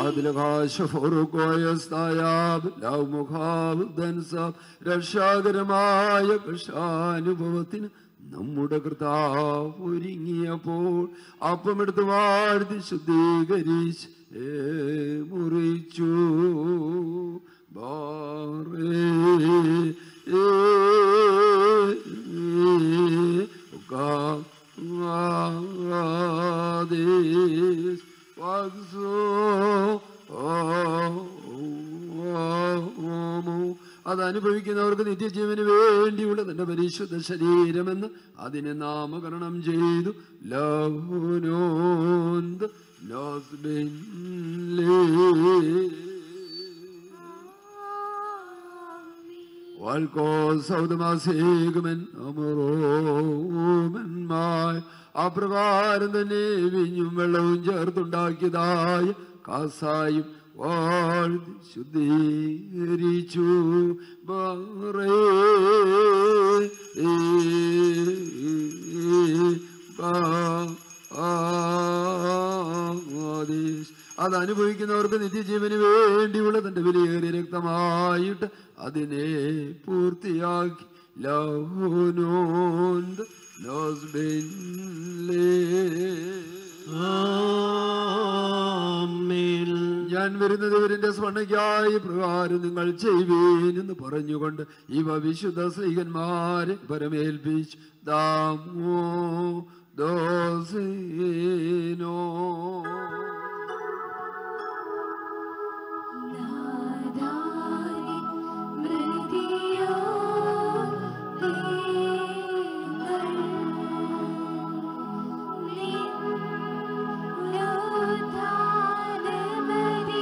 രക്ഷാകരമായ കൃഷാനുഭവത്തിന് നമ്മുടെ കർത്താവ് ഒരുങ്ങിയപ്പോൾ അപ്പമെടുത്ത് വാഴ്ത്തി ശുദ്ധീകരിച്ച് ഏ, മുറിച്ചു ബാറേ ഏ, ഉകാദേശ് വക്സോ ഓമോ അത് അനുഭവിക്കുന്നവർക്ക് നിത്യജീവന് വേണ്ടിയുള്ള തന്റെ പരിശുദ്ധ ശരീരമെന്ന് അതിനെ നാമകരണം ചെയ്തു ലഹുനോന്ത് വാൽക്കോ സൗദമാസേകമൻ അമറോമന്മായ അപ്രകാരം തന്നെ വിഞ്ഞും വെള്ളവും ചേർത്തുണ്ടാക്കിയതായ കാസായും വാഴ്ത്തി ശുദ്ധീകരിച്ചു ബറേ ആദേശ് അത് അനുഭവിക്കുന്നവർക്ക് നിത്യജീവന് വേണ്ടിയുള്ള തന്റെ വിലയേറിയ രക്തമായിട്ട് അതിനെ പൂർത്തിയാക്കി ലഹുനോന്ത് ലോസ് ബെൻലേ ആമേൻ ഞാൻ വരുന്നത് ഇവരിന്റെ സ്വർണ്ണയ്ക്കായി പ്രകാരം നിങ്ങൾ ചെയ്യുവീൻ എന്ന് പറഞ്ഞുകൊണ്ട് ഇവ വിശുദ്ധ സ്ത്രീകന്മാരെ പരമേൽപ്പിച്ചു ദാമോ ദോസേനോ നാദാനി മൃതിയോ നിങ്ങൾ നിന്നോധാനമതി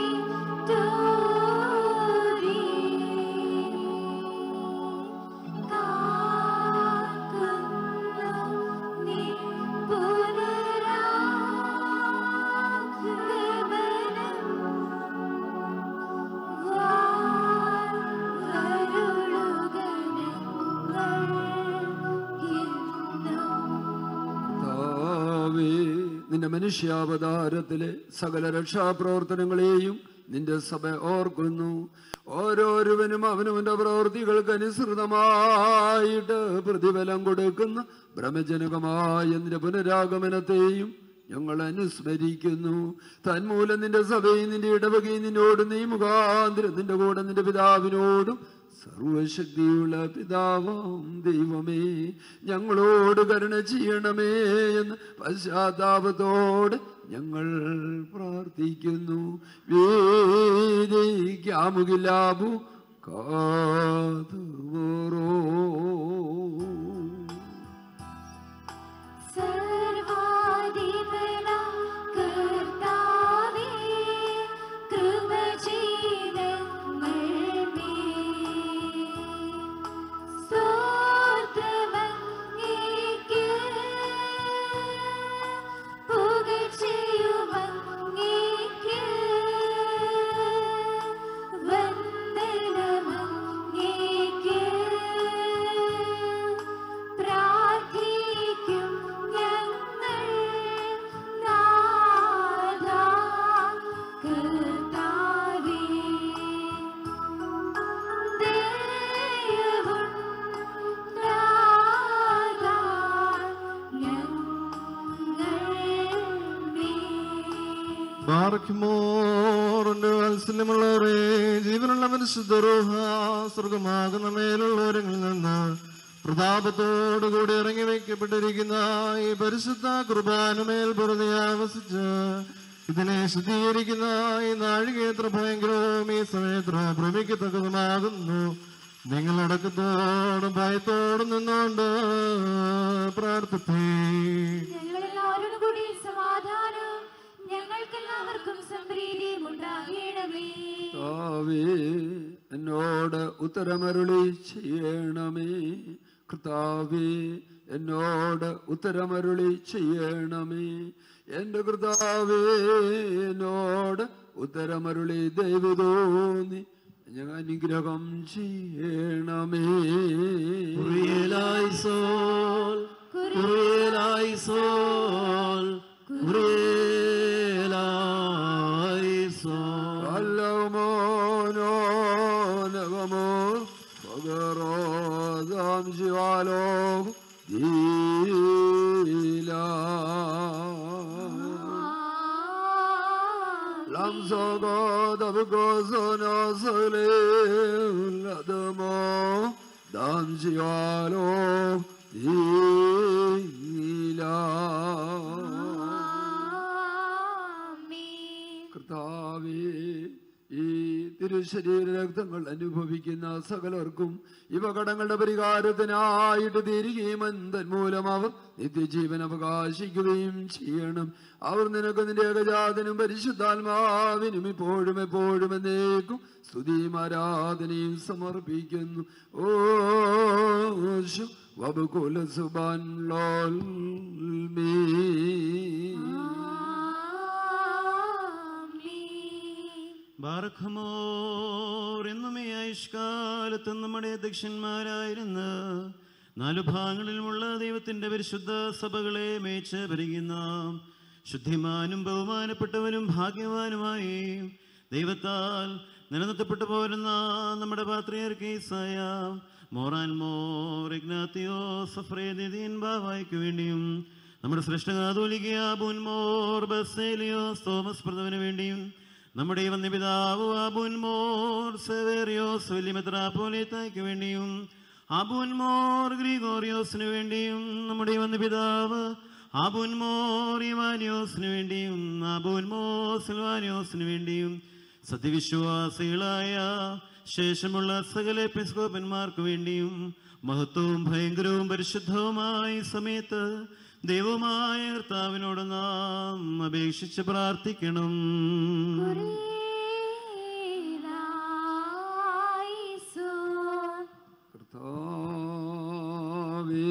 തോരി കാക്കുന്നു നിൻ പുനരാഗമനം കർത്താവേ, നിന്റെ മനുഷ്യാവതാരത്തിലെ സകല രക്ഷാപ്രവർത്തനങ്ങളെയും നിന്റെ സഭ ഓർക്കുന്നു ഓരോരുവനും അവനവന്റെ പ്രവൃത്തികൾക്ക് അനുസൃതമായിട്ട് പ്രതിഫലം കൊടുക്കുന്ന ഭ്രമജനകമായ നിന്റെ പുനരാഗമനത്തെയും ഞങ്ങൾ അനുസ്മരിക്കുന്നു തന്മൂലം നിന്റെ സഭയും നിന്റെ ഇടവകയും നിന്നോടും നീ മുഖാന്തരം നിന്റെ കൂടെ നിന്റെ പിതാവിനോടും സർവശക്തിയുള്ള പിതാവാം ദൈവമേ ഞങ്ങളോട് കരുണ ചെയ്യണമേ എന്ന് പശ്ചാത്താപത്തോട് ഞങ്ങൾ പ്രാർത്ഥിക്കുന്നു വേദിക്കാമുകിലാബു കാതുറോ സർവാധിപനാം കർത്താവേ, കൃപ ചെയ്തങ്ങൾ മേൽ. സ്തോത്രമങ്ങേക്ക്, പുകഴ്ചയുമങ്ങേക്ക്, വന്ദനമങ്ങേക്ക്. പ്രാർത്ഥിക്കും ഞങ്ങൾ നാഥാ കർത്താവേ. ഞങ്ങൾ ബാറയ്ക്കുമോറിന്റെ വാത്സല്യമുള്ളവരെ ജീവനുള്ള പരിശുദ്ധരോഹ സ്വർഗമാകുന്ന മേലുള്ളവരങ്ങളിൽ നിന്ന് പ്രതാപത്തോടുകൂടി ഇറങ്ങി വയ്ക്കപ്പെട്ടിരിക്കുന്ന ഈ പരിശുദ്ധ കുർബാനുമേൽ പുറതെ ആവസിച്ച് ഇതിനെ ശുദ്ധീകരിക്കുന്ന ഈ നാഴിക എത്ര ഭയങ്കരവും ഈ സമയത്ര ഭ്രമിക്കത്തക്കതുമാകുന്നു നിങ്ങൾ അടക്കത്തോടും ഭയത്തോടും നിന്നുകൊണ്ട് പ്രാർത്ഥിപ്പേ ഞങ്ങളെല്ലാവരോടും കൂടി സമാധാനം ഞങ്ങൾക്കെല്ലാവർക്കും സംപ്രീതിയും ഉണ്ടാകണമേ കർത്താവേ എന്നോട് ഉത്തരമരുളി ചെയ്യണമേ കർത്താവേ എന്നോട് ഉത്തരമരുളി ചെയ്യണമേ എൻ്റെ കർത്താവേ എന്നോട് ഉത്തരമരുളി ദൈവതോന്നി ഞങ്ങൾ അനുഗ്രഹം ചെയ്യണമേ കുറിയലായിസോൽ കുറിയലായിസോൽ കുറിയലായിസോൽ അല്ലമോനോ നഗമോ പകരോദാം ശിവാലോ Lam sogo dabugo sono sole ladamo dam shialo ila കർത്താവേ ഈ തിരുശരീര രക്തങ്ങൾ അനുഭവിക്കുന്ന സകലർക്കും ഇവ കടങ്ങളുടെ പരിഹാരത്തിനായിട്ട് തിരികെയും അന്തൻ മൂലം അവർ നിത്യജീവൻ അവകാശിക്കുകയും ചെയ്യണം അവർ നിനക്ക് നിന്റെ ഏകജാതനും പരിശുദ്ധാത്മാവിനും ഇപ്പോഴും എപ്പോഴും എന്നേക്കും സ്തുതിയും ആരാധനയും സമർപ്പിക്കുന്നു ഓ ശു വബുകുല സുബാൻ ലോൽ മീ ബാർഖമോർ എന്നും ഈ ആയുഷ്കാലത്ത് നമ്മുടെ അധ്യക്ഷന്മാരായിരുന്ന നാലു ഭാഗങ്ങളിലുമുള്ള ദൈവത്തിന്റെ പരിശുദ്ധ സഭകളെ മേച്ച് ഭരിക്കുന്ന ശുദ്ധിമാനും ബഹുമാനപ്പെട്ടവനും ഭാഗ്യവാനുമായി ദൈവത്താൽ നിലനിർത്തപ്പെട്ടു പോരുന്ന നമ്മുടെ പാത്രിയർക്കേസായ മോറാൻ മോർ ഇഗ്നാത്തിയോ സഫ്രേദിൻ ബാവായ്ക്ക് വേണ്ടിയും നമ്മുടെ ശ്രേഷ്ഠകാതോലിക്കയ ബുൻമോർ ബസേലിയോസ് തോമസ് പ്രഥമന് വേണ്ടിയും നമ്മുടെ വന്യപിതാവ് അബുൻമോർ സെവേറിയോസ് വലിയമെത്രാപ്പോലേത്തായ്ക്ക് വേണ്ടിയും അബുൻമോർ ഗ്രിഗോറിയോസിന് വേണ്ടിയും നമ്മുടെ വന്യപിതാവ് അബുൻമോർ ഇവാനിയോസിന് വേണ്ടിയും അബുൻമോർ സിൽവാനിയോസിന് വേണ്ടിയും സത്യവിശ്വാസികളായ ശേഷമുള്ള സകല എപ്പിസ്കോപ്പന്മാർക്ക് വേണ്ടിയും മഹത്വവും ഭയങ്കരവും പരിശുദ്ധവുമായ ഈ സമയത്ത് ദൈവമായ കർത്താവിനോട് നാം അപേക്ഷിച്ച് പ്രാർത്ഥിക്കണം കർത്താവേ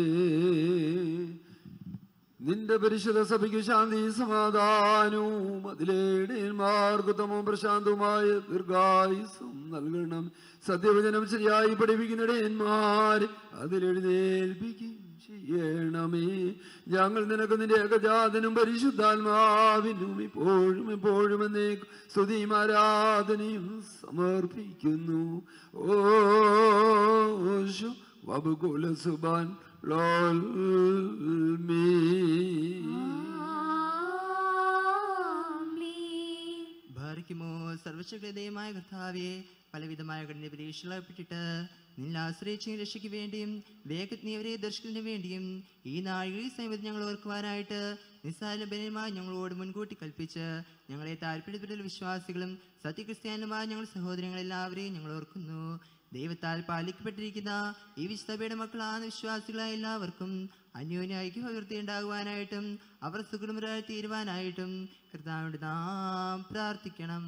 നിന്റെ പരിശുദ്ധ സഭയ്ക്ക് ശാന്തി സമാധാനവും അതിലേടയന്മാർഗുത്തമവും പ്രശാന്തവുമായ ദീർഘായുസും നൽകണം സത്യവചനം ശരിയായി പഠിപ്പിക്കുന്ന ഇടയന്മാരെ അതിലെഴുന്നേൽപ്പിക്കുകയും ചെയ്യണമേ ഞങ്ങൾ നിനക്ക് നിന്റെ ഏകജാതനും പരിശുദ്ധാത്മാവിനും ഇപ്പോഴും എപ്പോഴും എന്നേക്കും സ്തുതിയും ആരാധനയും സമർപ്പിക്കുന്നു ഓ ശു വബുകുല സുബാൻ ലോൽ മീ ഭാരിക്കുമോ സർവശക്തമായ കർത്താവെ പലവിധമായ കഠിന പരീക്ഷകളപ്പെട്ടിട്ട് നിന്നെ ആശ്രയിച്ച് രക്ഷയ്ക്ക് വേണ്ടിയും വേഗജ്ഞവരെ ദർശനത്തിന് വേണ്ടിയും ഈ നാഴികയിൽ സമയത്ത് ഞങ്ങൾ ഓർക്കുവാനായിട്ട് നിസ്സാരബലമായി ഞങ്ങളോട് മുൻകൂട്ടി കൽപ്പിച്ച് ഞങ്ങളെ താല്പര്യപ്പെട്ടുള്ള വിശ്വാസികളും സത്യക്രിസ്ത്യാനുമായ ഞങ്ങൾ സഹോദരങ്ങളെല്ലാവരെയും ഞങ്ങൾ ഓർക്കുന്നു ദൈവത്താൽ പാലിക്കപ്പെട്ടിരിക്കുന്ന ഈ വിശുദ്ധയുടെ മക്കളാണ് വിശ്വാസികളായ എല്ലാവർക്കും അന്യോന്യ ഐക്യപകർത്തി ഉണ്ടാകുവാനായിട്ടും അവർ സുഖമുറായി തീരുവാനായിട്ടും കർത്താവിനോട് നാം പ്രാർത്ഥിക്കണം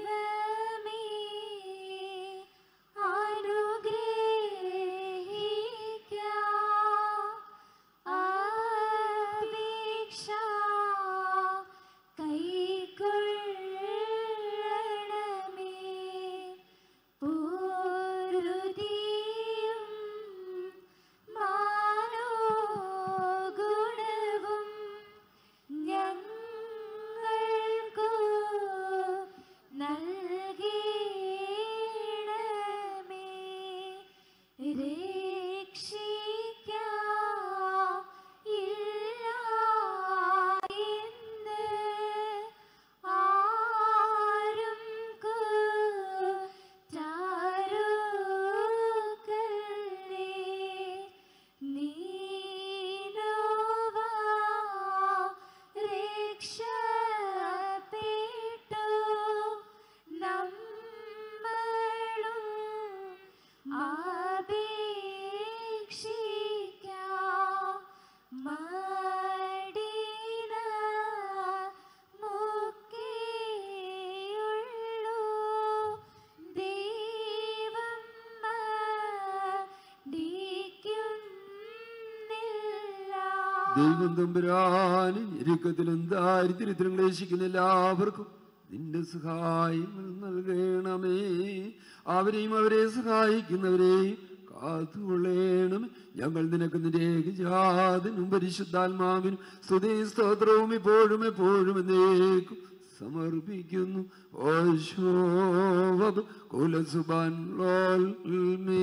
ദൈവമേ അനുഗ്രഹിക്കണമേ ദൈവം തമ്പുരാനും ഇരിക്കത്തിലും ദാരിദ്ര്യത്തിലും ക്ലേശിക്കുന്ന എല്ലാവർക്കും നിന്റെ സഹായങ്ങൾ നൽകണമേ അവരെയും അവരെ സഹായിക്കുന്നവരെയും കാത്തുകൊള്ളേണമേ ഞങ്ങൾ നിനക്ക് നിന്റെ ഏകജാതനും പരിശുദ്ധാത്മാവിനും സ്തുതി സ്തോത്രവും ഇപ്പോഴും എപ്പോഴും എന്നേക്കും സമർപ്പിക്കുന്നു ഓശോവ കുലസുബാൻ ലോൽ മീ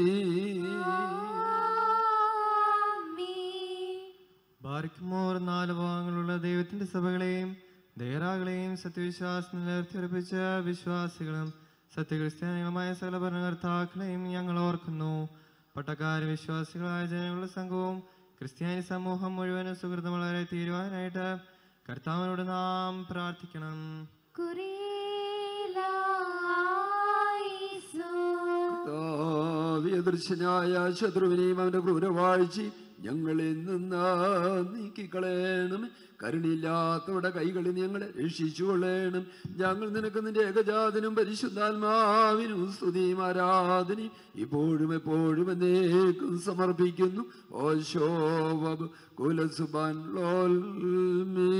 ബാരിക്കുമോർ നാല് ഭാഗങ്ങളുള്ള ദൈവത്തിന്റെ സഭകളെയും ദേറാകളെയും സത്യവിശ്വാസം നിലനിർത്തിയുറപ്പിച്ച വിശ്വാസികളും സത്യക്രിസ്ത്യാനികളുമായ സകല ഭരണകർത്താക്കളെയും ഞങ്ങൾ ഓർക്കുന്നു പട്ടക്കാര വിശ്വാസികളായ ജനങ്ങളുടെ സംഘവും ക്രിസ്ത്യാനി സമൂഹം മുഴുവനും സുഹൃത്തും വളരെ തീരുവാനായിട്ട് കർത്താവിനോട് നാം പ്രാർത്ഥിക്കണം ദൃശ്യനായ ശത്രുവിനെയും അവന്റെ ക്രൂരവാഴ്ചയും ഞങ്ങളിൽ നിന്ന് നീക്കിക്കളയണം കരുണില്ലാത്തവരുടെ കൈകളിൽ നിന്ന് ഞങ്ങളെ രക്ഷിച്ചു കൊള്ളണം ഞങ്ങൾ നിനക്ക് നിന്റെ ഏകജാതനും പരിശുദ്ധാത്മാവിനും സ്തുതിയും ആരാധനയും ഇപ്പോഴും എപ്പോഴും എന്നേക്കും സമർപ്പിക്കുന്നു ഓ ശോഭ കുലസുബാൻ ലോൽ മീ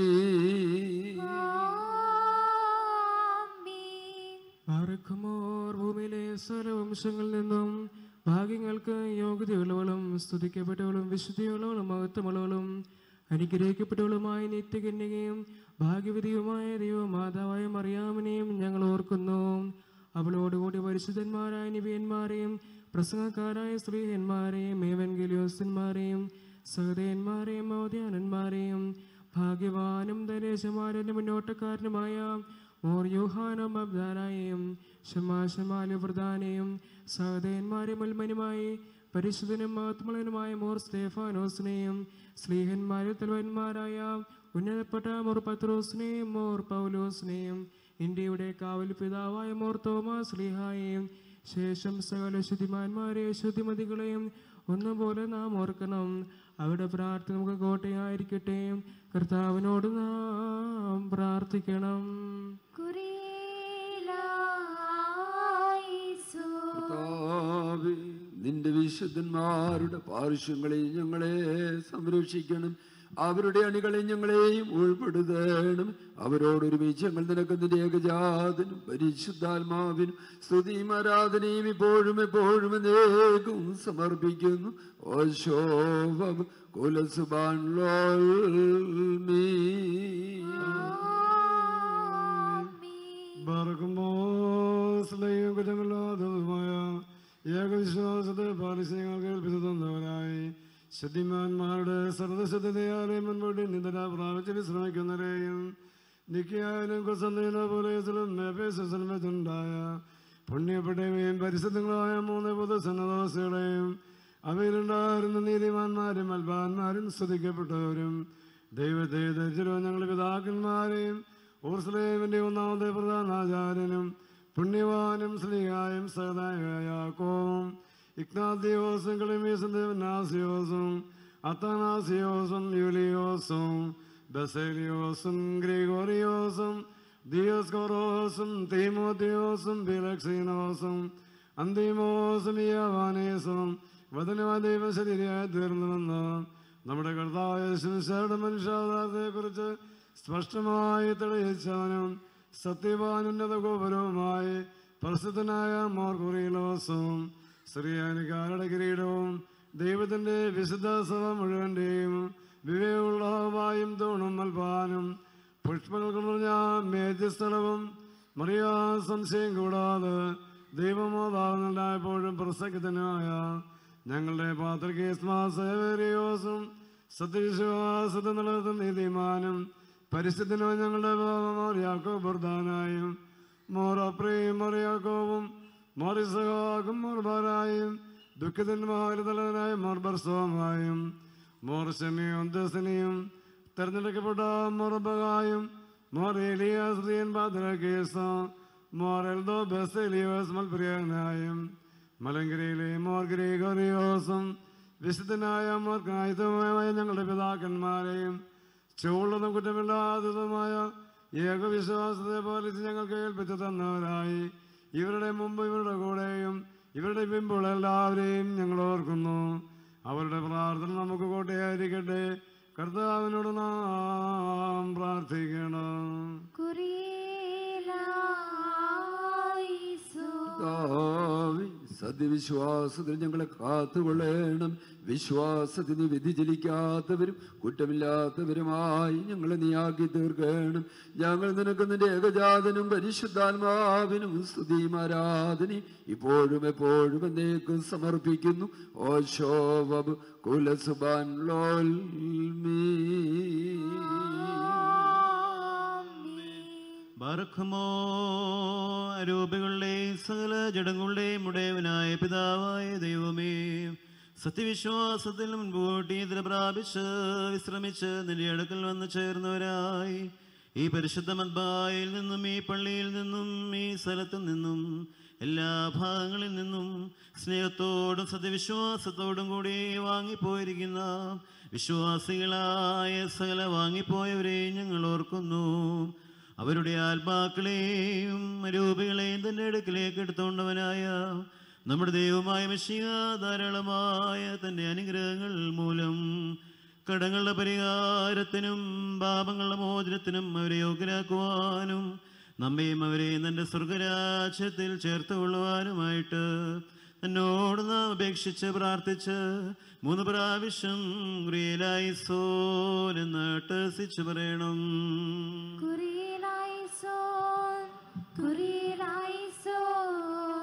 ആർക്കുമോർ ഭൂമിയിലെ സർവംശങ്ങളിൽ നിന്നും ഭാഗ്യങ്ങൾക്ക് യോഗ്യതയുള്ളവളും സ്തുതിക്കപ്പെട്ടവളും വിശുദ്ധിയുള്ളവളും മഹത്വമുള്ളവളും അനുഗ്രഹിക്കപ്പെട്ടവളുമായ നിത്യകന്യകയും ഭാഗ്യവതിയുമായ ദൈവമാതാവായ മറിയാമിനെയും ഞങ്ങൾ ഓർക്കുന്നു അവളോടുകൂടി പരിശുദ്ധന്മാരായ നിബിയന്മാരെയും പ്രസംഗക്കാരായ സ്ത്രീഹന്മാരെയും ഏവൻഗലിയോസ്തന്മാരെയും സഹതയന്മാരെയും അവധ്യാനന്മാരെയും ഭാഗ്യവാനും ധനേശമാരന്റെ മുന്നോട്ടക്കാരനുമായ മോർ യോഹാനം അബ്ദാനായും ഷമാശമാലു പ്രധാനെയും സഹതയന്മാരെ മുൽമനുമായി പരിശുദ്ധനും മഹത്മളനുമായ മോർ സ്തേഫാനോസിനെയും സ്ലീഹന്മാരിൽ തലവന്മാരായ ഉന്നതപ്പെട്ട മോർ പത്രോസിനെയും മോർ പൗലോസിനെയും ഇന്ത്യയുടെ കാവൽ പിതാവായ മോർ തോമസ് സ്ലീഹായെയും ശേഷം സകല ശുദ്ധിമാന്മാരെ ശുദ്ധിമതികളെയും ഒന്നുപോലെ നാം ഓർക്കണം അവിടെ പ്രാർത്ഥന നമുക്ക് കോട്ടയായിരിക്കട്ടെ കർത്താവിനോട് നാം പ്രാർത്ഥിക്കണം കർത്താവേ, നിന്റെ വിശുദ്ധന്മാരുടെ പാർശ്വങ്ങളിൽ ഞങ്ങളെ സംരക്ഷിക്കണം അവരുടെ അണികളിൽ ഞങ്ങളെയും ഉൾപ്പെടുത്തണം അവരോടൊരുമിച്ച് ഞങ്ങൾ നിനക്ക് നിന്റെ ഏകജാതനും പരിശുദ്ധാത്മാവിനും സ്തുതിയും ആരാധനയും ഇപ്പോഴും എപ്പോഴും എന്നേക്കും സമർപ്പിക്കുന്നു ഓ ശോഭ കുലസുബാൻ ലോൽ മീ സ്ലൈം കുറ്റമില്ലാത്തതുമായ ഏകവിശ്വാസത്തെ പാലിച്ച് ഞങ്ങൾ കേൾപ്പിച്ചു തന്നവരായി ശുദ്ധിമാന്മാരുടെ സർവശുദ്ധതയാലെ മുൻപോട്ട് നിന്ദന പ്രാപിച്ച് വിശ്രമിക്കുന്നവരെയും നിക്കിയായാലും കുസന്തീന പോലെ മേപേസുണ്ടായ പുണ്യപ്പെട്ടവയും പരിശുദ്ധങ്ങളായ മൂന്ന് പൊതുസന്നദോസുകളെയും അവയിലുണ്ടായിരുന്ന നീതിമാന്മാരും അൽപാന്മാരും സ്തുതിക്കപ്പെട്ടവരും ദൈവത്തെ ധരിച്ചിരോ ഞങ്ങളുടെ പിതാക്കന്മാരെയും ഊർസ്ലേവിന്റെ ഒന്നാമത്തെ പ്രധാനാചാര്യനും പുണ്യവാനും സ്ലീഹായും സഹതായാക്കോവും ഇഗ്നാദിയോസും കളിമീസും ദേവനാസിയോസും അത്താനാസിയോസും യൂലിയോസും ബസേലിയോസും ഗ്രിഗോറിയോസും ദിയോസ്കോറോസും തീമോത്തിയോസും ബിലക്സീനോസും അന്തിമോസും യവാനേസും വചനവായ ദൈവം ശരീരമായി തീർന്നുവെന്ന് നമ്മുടെ കർത്താവ് ശിവശയുടെ മനുഷ്യാവതാരത്തെക്കുറിച്ച് സ്പഷ്ടമായി തെളിയിച്ചവനും സത്യവാനുന്നത ഗോപുരവുമായി പ്രസിദ്ധനായ മോർകുറിയിലോസും ശ്രീയാനിക്കാരുടെ കിരീടവും ദൈവത്തിന്റെ വിശുദ്ധ സഭ മുഴുവന്റെയും വിവേകമുള്ളവായും തൂണും മൽപാനും പുഷ്പങ്ങൾ നിറഞ്ഞ മേധ്യസ്ഥലവും മറിയാ സംശയം കൂടാതെ ദൈവമാതാവുന്നുണ്ടായപ്പോഴും പ്രസക്തനായ ഞങ്ങളുടെ പാത്രകേസ്മാസേവരിയോസും സത്യവിശ്വാസത്തെ നിലനിർത്തുന്ന നീതിമാനും പരിസ്ഥിതിനോ ഞങ്ങളുടെ മോർ യാക്കോബ് ബർദാനായും മോർ അപ്രയും മറിയാക്കോവും മോറിസഹാക്കും മോർബാരായും ദുഃഖിതന്മാരുടെ തലവനായ മോർ ബർസോമായും മോർ ഷമിയും ദസനിയും തെരഞ്ഞെടുക്കപ്പെട്ട മോർബകായും മോർ ഏലിയാസ് റിയൻ ബാദ്രകേസോ മോർ എൽദോ ബെസേലിയോസ് മൽപ്രിയനായും മലങ്കരയിലെ മോർ ഗ്രീഗോറിയോസും വിശുദ്ധനായ മോർ കായുധമായ ഞങ്ങളുടെ പിതാക്കന്മാരെയും ചുവള്ളതും കുറ്റമില്ലാത്തതുമായ ഏകവിശ്വാസത്തെ പാലിച്ച് ഞങ്ങൾക്ക് ഏൽപ്പിച്ചു തന്നവരായി ഇവരുടെ മുമ്പ് ഇവരുടെ കൂടെയും ഇവരുടെ പിമ്പുള്ള എല്ലാവരെയും ഞങ്ങൾ ഓർക്കുന്നു അവരുടെ പ്രാർത്ഥന നമുക്ക് കോട്ടയായിരിക്കട്ടെ കർത്താവിനോട് നാം പ്രാർത്ഥിക്കണം കർത്താവേ, സത്യവിശ്വാസത്തിൽ ഞങ്ങളെ കാത്തുകൊള്ളണം വിശ്വാസത്തിന് വ്യതിചലിക്കാത്തവരും കുറ്റമില്ലാത്തവരുമായി ഞങ്ങളെ നീയാക്കി തീർക്കണം ഞങ്ങൾ നിനക്ക് നിന്റെ ഏകജാതനും പരിശുദ്ധാത്മാവിനും സ്തുതിയും ആരാധനയും ഇപ്പോഴും എപ്പോഴും എന്നേക്കും സമർപ്പിക്കുന്നു ഓ ശോഭ കുലസുബാൻ ലോൽ ബാറഖമോ അരൂപകളുടെയും സകല ജഡങ്ങളുടെയും ഉടയവനായ പിതാവായ ദൈവമേ സത്യവിശ്വാസത്തിൽ മുൻകൂട്ടി ഇതിനെ പ്രാപിച്ച് വിശ്രമിച്ച് നിന്റെ അടുക്കൽ വന്ന് ചേർന്നവരായി ഈ പരിശുദ്ധ മദ്ബായിൽ നിന്നും ഈ പള്ളിയിൽ നിന്നും ഈ സ്ഥലത്തു നിന്നും എല്ലാ ഭാഗങ്ങളിൽ നിന്നും സ്നേഹത്തോടും സത്യവിശ്വാസത്തോടും കൂടി വാങ്ങിപ്പോയിരിക്കുന്ന വിശ്വാസികളായ സകല വാങ്ങിപ്പോയവരെ ഞങ്ങൾ ഓർക്കുന്നു അവരുടെ ആത്മാക്കളെയും രൂപികളെയും തന്റെ അടുക്കിലേക്ക് എടുത്തുകൊണ്ടവനായ നമ്മുടെ ദൈവമായ മെസ്സിയ ധാരാളമായ തന്റെ അനുഗ്രഹങ്ങൾ മൂലം കടങ്ങളുടെ പരിഹാരത്തിനും പാപങ്ങളുടെ മോചനത്തിനും അവരെ യോഗ്യരാക്കുവാനും നമ്മയും അവരെയും തന്റെ സ്വർഗരാജ്യത്തിൽ ചേർത്ത് കൊള്ളുവാനുമായിട്ട് എന്നോട് നാം അപേക്ഷിച്ച് പ്രാർത്ഥിച്ച് മൂന്ന് പ്രാവശ്യം ക്രിയലായി സോൻ എന്ന് ടസിച്ച് പറയണം കുറിയിലായിസോൻ, കുറിയിലായിസോൻ,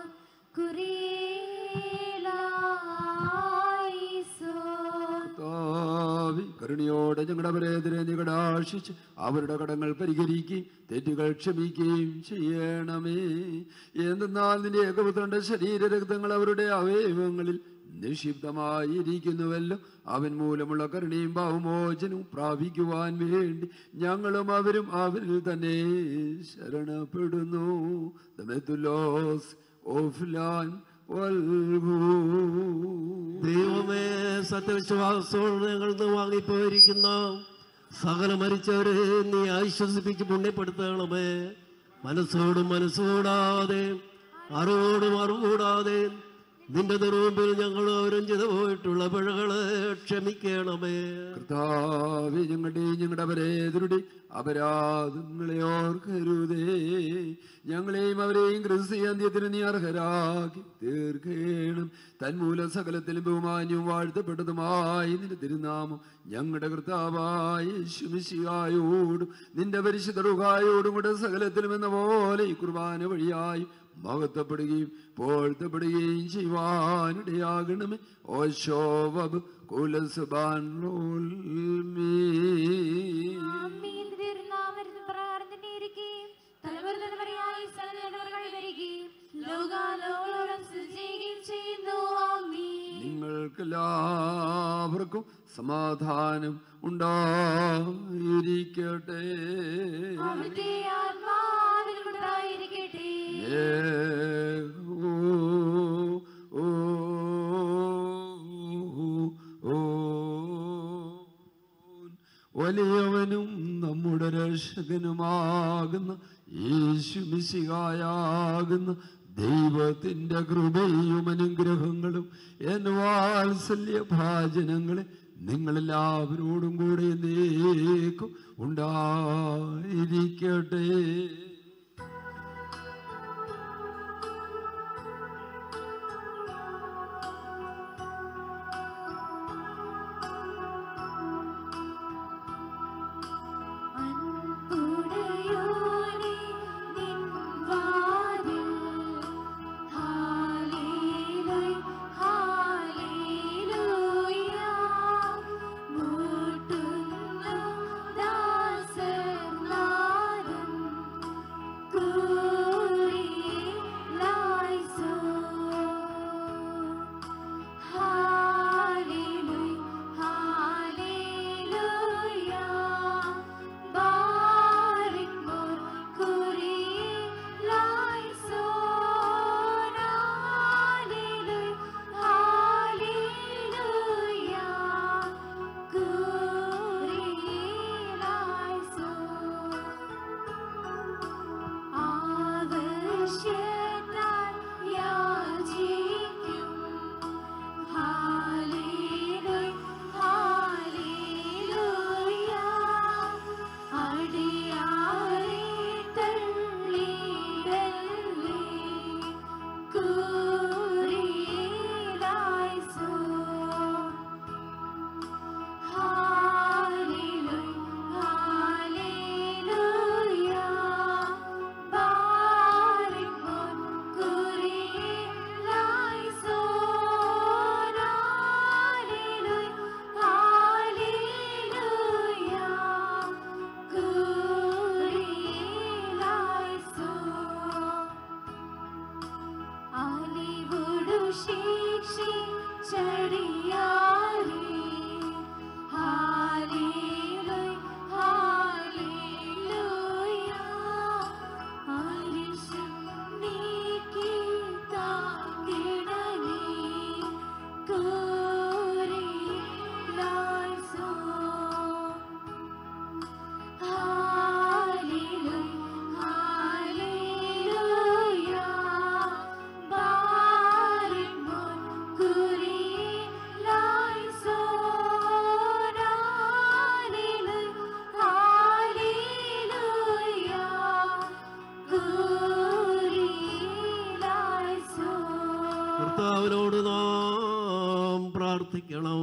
കുറിയിലായിസോൻ. കർത്താവേ, കരുണയോടെ ഞങ്ങളുടെ അവരെതിരെ നികടാശിച്ച് അവരുടെ കടങ്ങൾ പരിഹരിക്കുകയും തെറ്റുകൾ ക്ഷമിക്കുകയും ചെയ്യണമേ എന്തെന്നാൽ നിന്റെ ഏകപുത്രന്റെ ശരീരരക്തങ്ങൾ അവരുടെ അവയവങ്ങളിൽ നിക്ഷിപ്തമായിരിക്കുന്നുവല്ലോ അവൻ മൂലമുള്ള കരുണയും ഭാവമോചനവും പ്രാപിക്കുവാൻ വേണ്ടി ഞങ്ങളും അവരും അവരിൽ തന്നെ ശരണപ്പെടുന്നു ദമെത്തുലോസ് ഓഫ്ലാൻ വൽഹൂ ദൈവമേ സത്യവിശ്വാസത്തോടെ ഞങ്ങൾ ഇന്ന് വാങ്ങിപ്പോയിരിക്കുന്ന സകല മരിച്ചവരെ നീ ആശ്വസിപ്പിച്ച് പുണ്യപ്പെടുത്തണമേ മനസ്സോടും മനസ്സുകൂടാതെ അറിവോടും അറിവുകൂടാതെ നിന്റെ നിറവുമ്പിൽ ഞങ്ങൾ അവരും ചെയ്തു പോയിട്ടുള്ള പിഴകളെ ക്ഷമിക്കണമേ കർത്താവേ ഞങ്ങളുടെയും ഞങ്ങളുടെ അവരേതരുടെ അപരാധങ്ങളെ ഓർക്കരുതേ ഞങ്ങളെയും അവരെയും ക്രിസ്തീയന്ത്യത്തിന് നീ അർഹരാക്കി തീർക്കേണം തന്മൂലം സകലത്തിലും ബഹുമാന്യവും വാഴ്ത്തപ്പെട്ടതുമായി നിന്റെ തിരുനാമം ഞങ്ങളുടെ കർത്താവായ ശുമിശിയായോടും നിന്റെ പരിശുദ്ധ റുഹായോടും കൂടെ സകലത്തിലും എന്ന പോലെ ഈ കുർബാന വഴിയായി മഹത്വപ്പെടുകയും പോഴ്ത്തപ്പെടുകയും ചെയ്യുവാനിടയാകണമേ ഓ ശോഭ കുലസുബാൻ ആമീൻ. തിരുനാമത്തിൽ പ്രകാരം തന്നെ ഇരിക്കുകയും തലമുറ തലമുറയായി സകലതലമുറകൾ വരികയും ലോകാലോകങ്ങളോളം സ്ഥിതി ചെയ്യുകയും ചെയ്യുന്നു ആമീൻ നിങ്ങൾക്കെല്ലാവർക്കും സമാധാനം ഉണ്ടായിരിക്കട്ടെ അവിടുത്തെ ആത്മാവിനും ഉണ്ടായിരിക്കട്ടെ ഓ, ഓ, ഓ, വലിയവനും നമ്മുടെ രക്ഷകനുമാകുന്ന യേശുമിശിഹായാകുന്ന ദൈവത്തിന്റെ കൃപയും അനുഗ്രഹങ്ങളും എൻ വാത്സല്യ ഭാജനങ്ങളെ നിങ്ങളെല്ലാവരോടും കൂടെ നീക്കും ഉണ്ടായിരിക്കട്ടെ ഉടയോനെ നിൻ വാതിൽ ഹാലേലൂയ ഹാലേലൂയ മുട്ടുന്നു ദാസനാദം കുരിലായിസോ ഹാലേലൂയ ഹാലേലൂയ ബാരിക്മോർ കുരിലായിസോ ഹാലേലൂയ ഹാലേലൂയ കുരിലായിസോ കർത്താവിനോട് നാം പ്രാർത്ഥിക്കണം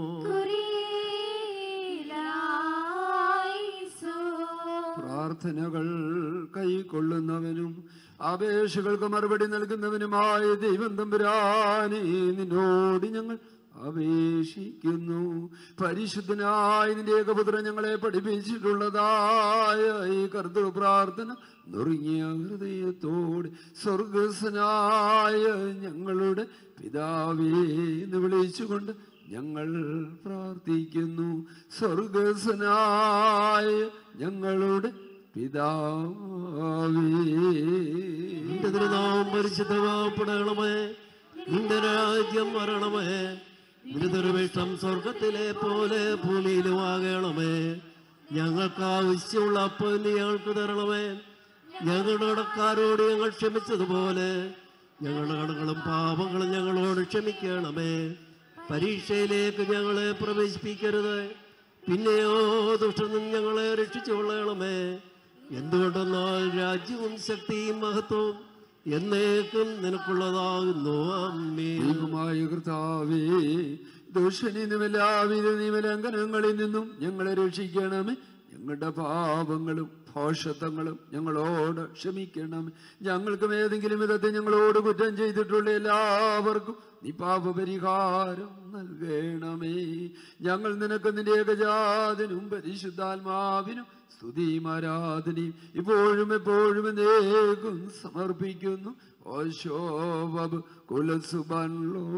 പ്രാർത്ഥനകൾ കൈക്കൊള്ളുന്നവനും അപേക്ഷകൾക്ക് മറുപടി നൽകുന്നവനുമായ ദൈവം തമ്പുരാനെ നിന്നോട് ഞങ്ങൾ അപേക്ഷിക്കുന്നു പരിശുദ്ധനായ നിന്റെ ഏകപുത്രൻ ഞങ്ങളെ പഠിപ്പിച്ചിട്ടുള്ളതായ ഈ കർത്തൃ പ്രാർത്ഥന നുറുങ്ങിയ ഹൃദയത്തോടെ സ്വർഗസ്വനായ ഞങ്ങളുടെ പിതാവേ എന്ന് വിളിച്ചുകൊണ്ട് ഞങ്ങൾ പ്രാർത്ഥിക്കുന്നു സ്വർഗസ്വനായ ഞങ്ങളുടെ പിതാവേ നിന്റെ തിരുനാമം പരിശുദ്ധമാപ്പെടണമേ നിന്റെ രാജ്യം വരണമേ നിന്റെ തിരുവിഷ്ടം സ്വർഗത്തിലെ പോലെ ഭൂമിയിലും ആകണമേ ഞങ്ങൾക്ക് ആവശ്യമുള്ള അപ്പം നീ ഞങ്ങൾക്ക് തരണമേ ഞങ്ങളുടെ കടക്കാരോട് ഞങ്ങൾ ക്ഷമിച്ചതുപോലെ ഞങ്ങളുടെ കടകളും പാപങ്ങളും ഞങ്ങളോട് ക്ഷമിക്കണമേ പരീക്ഷയിലേക്ക് ഞങ്ങളെ പ്രവേശിപ്പിക്കരുത് പിന്നെയോ ദുഷ്ടനും ഞങ്ങളെ രക്ഷിച്ചു കൊള്ളണമേ എന്തുകൊണ്ടെന്നാൽ രാജ്യവും ശക്തിയും മഹത്വവും എന്നേക്കും നിനക്കുള്ളതാകുന്നു അമ്മേ ദൈവമായ കർത്താവേ ദോഷനിന്നും എല്ലാവിധ നിയമലംഘനങ്ങളിൽ നിന്നും ഞങ്ങളെ രക്ഷിക്കണമേ ഞങ്ങളുടെ പാപങ്ങളും ഭോഷത്വങ്ങളും ഞങ്ങളോട് ക്ഷമിക്കണമേ ഞങ്ങൾക്കും ഏതെങ്കിലും വിധത്തിൽ ഞങ്ങളോട് കുറ്റം ചെയ്തിട്ടുള്ള എല്ലാവർക്കും നീ പാപപരിഹാരം നൽകണമേ ഞങ്ങൾ നിനക്ക് നിന്റെ ഏകജാതനും പരിശുദ്ധാത്മാവിനും സ്തുതിയും ആരാധനയും ഇപ്പോഴും എപ്പോഴും എന്നേക്കും സമർപ്പിക്കുന്നു ഓശോബ് കുലസുബൻ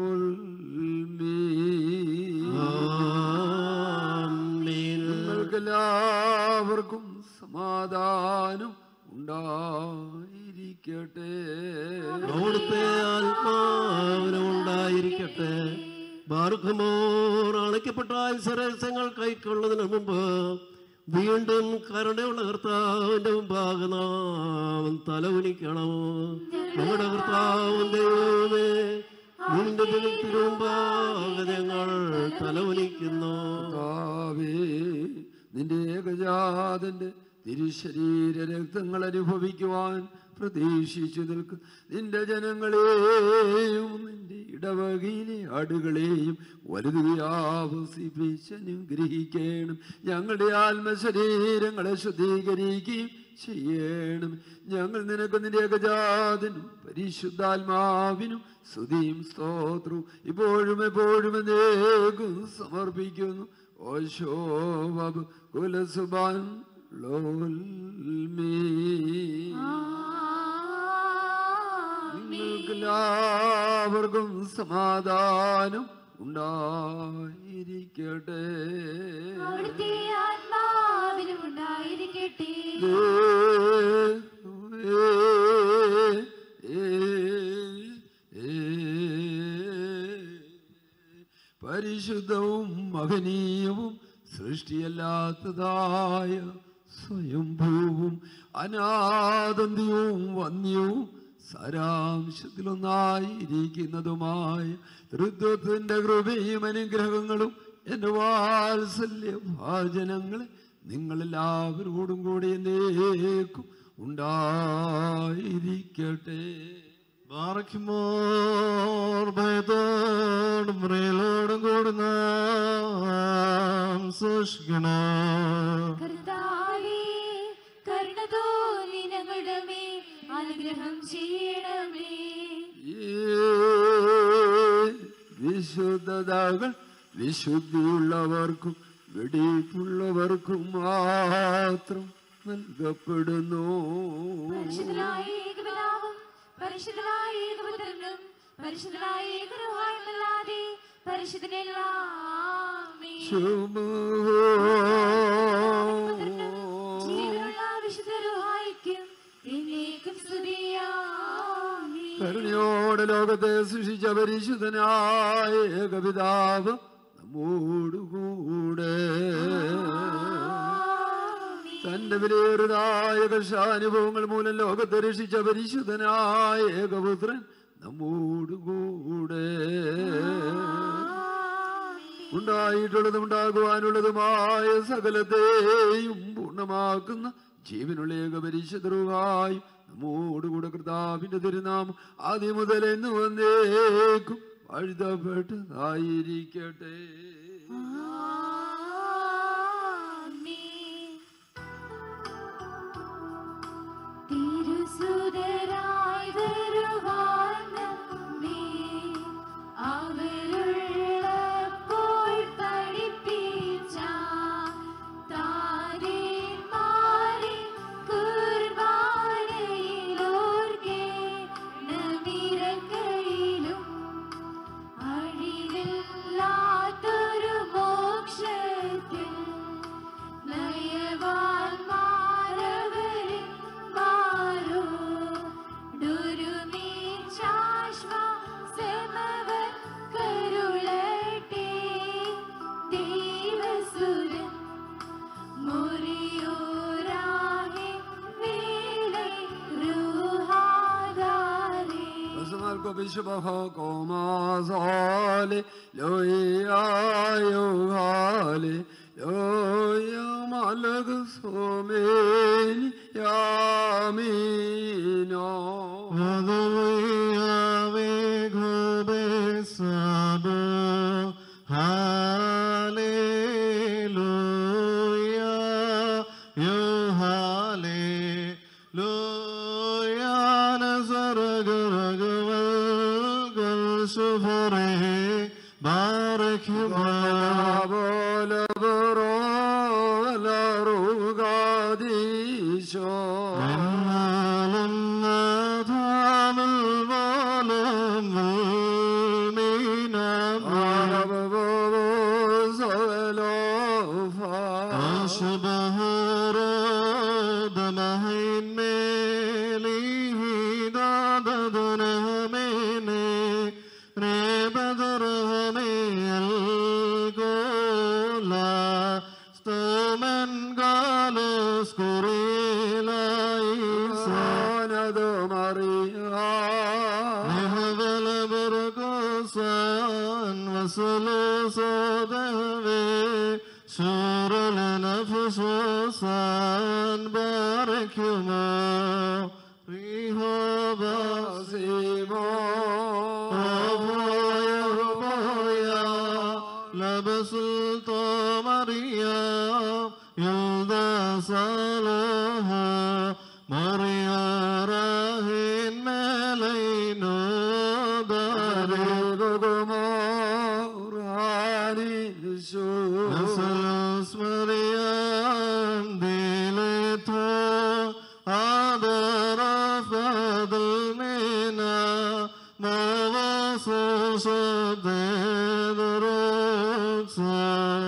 എല്ലാവർക്കും സമാധാനം ഉണ്ടായിരിക്കട്ടെ അവിടുത്തെ ആത്മാവിനും ഉണ്ടായിരിക്കട്ടെ ബാർഖമോർ അണയ്ക്കപ്പെട്ട സരസ്യങ്ങൾ കൈക്കൊള്ളുന്നതിന് മുമ്പ് വീണ്ടും കരുണയുള്ള കർത്താവിന്റെ മുമ്പാകെ നാം തലകുനിക്കണം നമ്മുടെ കർത്താവും ദൈവമേ നിന്റെ തിരുമുമ്പാകെ ഞങ്ങൾ തലകുനിക്കുന്നു കർത്താവേ, നിന്റെ ഏകജാതന്റെ തിരുശരീര രക്തങ്ങൾ അനുഭവിക്കുവാൻ പ്രതീക്ഷിച്ചു നിൽക്കും നിന്റെ ജനങ്ങളെയും നിന്റെ ഇടവകയിലെ ആടുകളെയും വലുതാവസിപ്പിച്ച് അനുഗ്രഹിക്കണം ഞങ്ങളുടെ ആത്മശരീരങ്ങളെ ശുദ്ധീകരിക്കുകയും ചെയ്യണം ഞങ്ങൾ നിനക്ക് നിന്റെ ഏകജാതനും പരിശുദ്ധാത്മാവിനും സ്തുതിയും സ്തോത്രവും ഇപ്പോഴും എപ്പോഴും എന്നേക്കും സമർപ്പിക്കുന്നു ഓശോബ് കുലസുബാൻ ലോൽമീ നിങ്ങൾക്കെല്ലാവർക്കും സമാധാനം ഉണ്ടായിരിക്കട്ടെ അവിടുത്തെ ആത്മാവിനും ഉണ്ടായിരിക്കട്ടെ പരിശുദ്ധവും മഹനീയവും സൃഷ്ടിയല്ലാത്തതായ സ്വയംഭൂവും അനാദന്തിയും വന്യവും സാരാംശത്തിലൊന്നായിരിക്കുന്നതുമായ തൃത്വത്തിന്റെ കൃപയും അനുഗ്രഹങ്ങളും എന്റെ വാത്സല്യ ഭാജനങ്ങളെ നിങ്ങളെല്ലാവരോടും കൂടി എന്നേക്കും ഉണ്ടായിരിക്കട്ടെ ബാറയ്ക്കുമോർ ഭയത്തോടും മുറയിലോടും കൂടുന്ന സൂക്ഷിക്കണം കർത്താവേ കരുണ തോന്നി ഞങ്ങളുടെ മേൽ അനുഗ്രഹം ചെയ്യണമേ വിശുദ്ധതകൾ വിശുദ്ധിയുള്ളവർക്കും വെടിപ്പുള്ളവർക്കും മാത്രം നൽകപ്പെടുന്നു പരിശുദ്ധനായ ഏകപിതാവും പരിശുദ്ധനായ ഏകപുത്രനും പരിശുദ്ധനായ ഏകരുവായുമല്ലാതെ പരിശുദ്ധനെല്ലാമേ ജീവനുള്ള വിശുദ്ധരുവായിക്കും എന്നേക്കും സ്തുതിയാമേ കരുണയോടെ ലോകത്തെ സൃഷ്ടിച്ച പരിശുദ്ധനായ ഏകപിതാവ് നമ്മോടുകൂടെ തന്റെ വിലയേറിയതായ കർഷാനുഭവങ്ങൾ മൂലം ലോകത്തെ രക്ഷിച്ച പരിശുദ്ധനായ ഏകപുത്രൻ നമ്മോടുകൂടെ ഉണ്ടായിട്ടുള്ളതും ഉണ്ടാകുവാനുള്ളതുമായ സകലത്തെയും പൂർണ്ണമാക്കുന്ന ജീവനുള്ള ഏകപരിശുദ്ധരുവായി നമ്മോടുകൂടെ കർത്താവിന്റെ തിരുനാമം ആദ്യം മുതൽ എന്ന് വന്നേക്കും വഴുതപ്പെട്ടതായിരിക്കട്ടെ തിരുസുതരായി വരുവാൻ നമ്മെ അവരുള്ളപ്പോൾ പഠിപ്പിച്ച താരന്മാരെ കുർബാനയിലോർക്കെ നമിരക്കയിലും അഴിവില്ലാത്തൊരു മോക്ഷത്തിൽ നയവാന്മാരവരിൽ മാറോ ദുരുമീശാശ്വാസമവർ കരുളട്ടെ ദൈവസുരൻ മുറിയോരാഹെ വേലൈ രൂഹാദാരേ Marco Bishobaho Komasale Loyayo Hale Loya Malag Someni Yamino Hallelujah, yo hallelujah, Nazaragaragal gal sufare, barak Bola Boro La Rugadisho Stomen galos Sanado Maria نهبل برقصان وصلوا صدهوي سور النفس وصان بارك يوما ريحو باسيمو أبويا أبويا لبس ماريا يلدا صالحا ماريا راهن ملينو داري نسلس مريم ديلتو آدر فضل منا مواسو صدد رقصا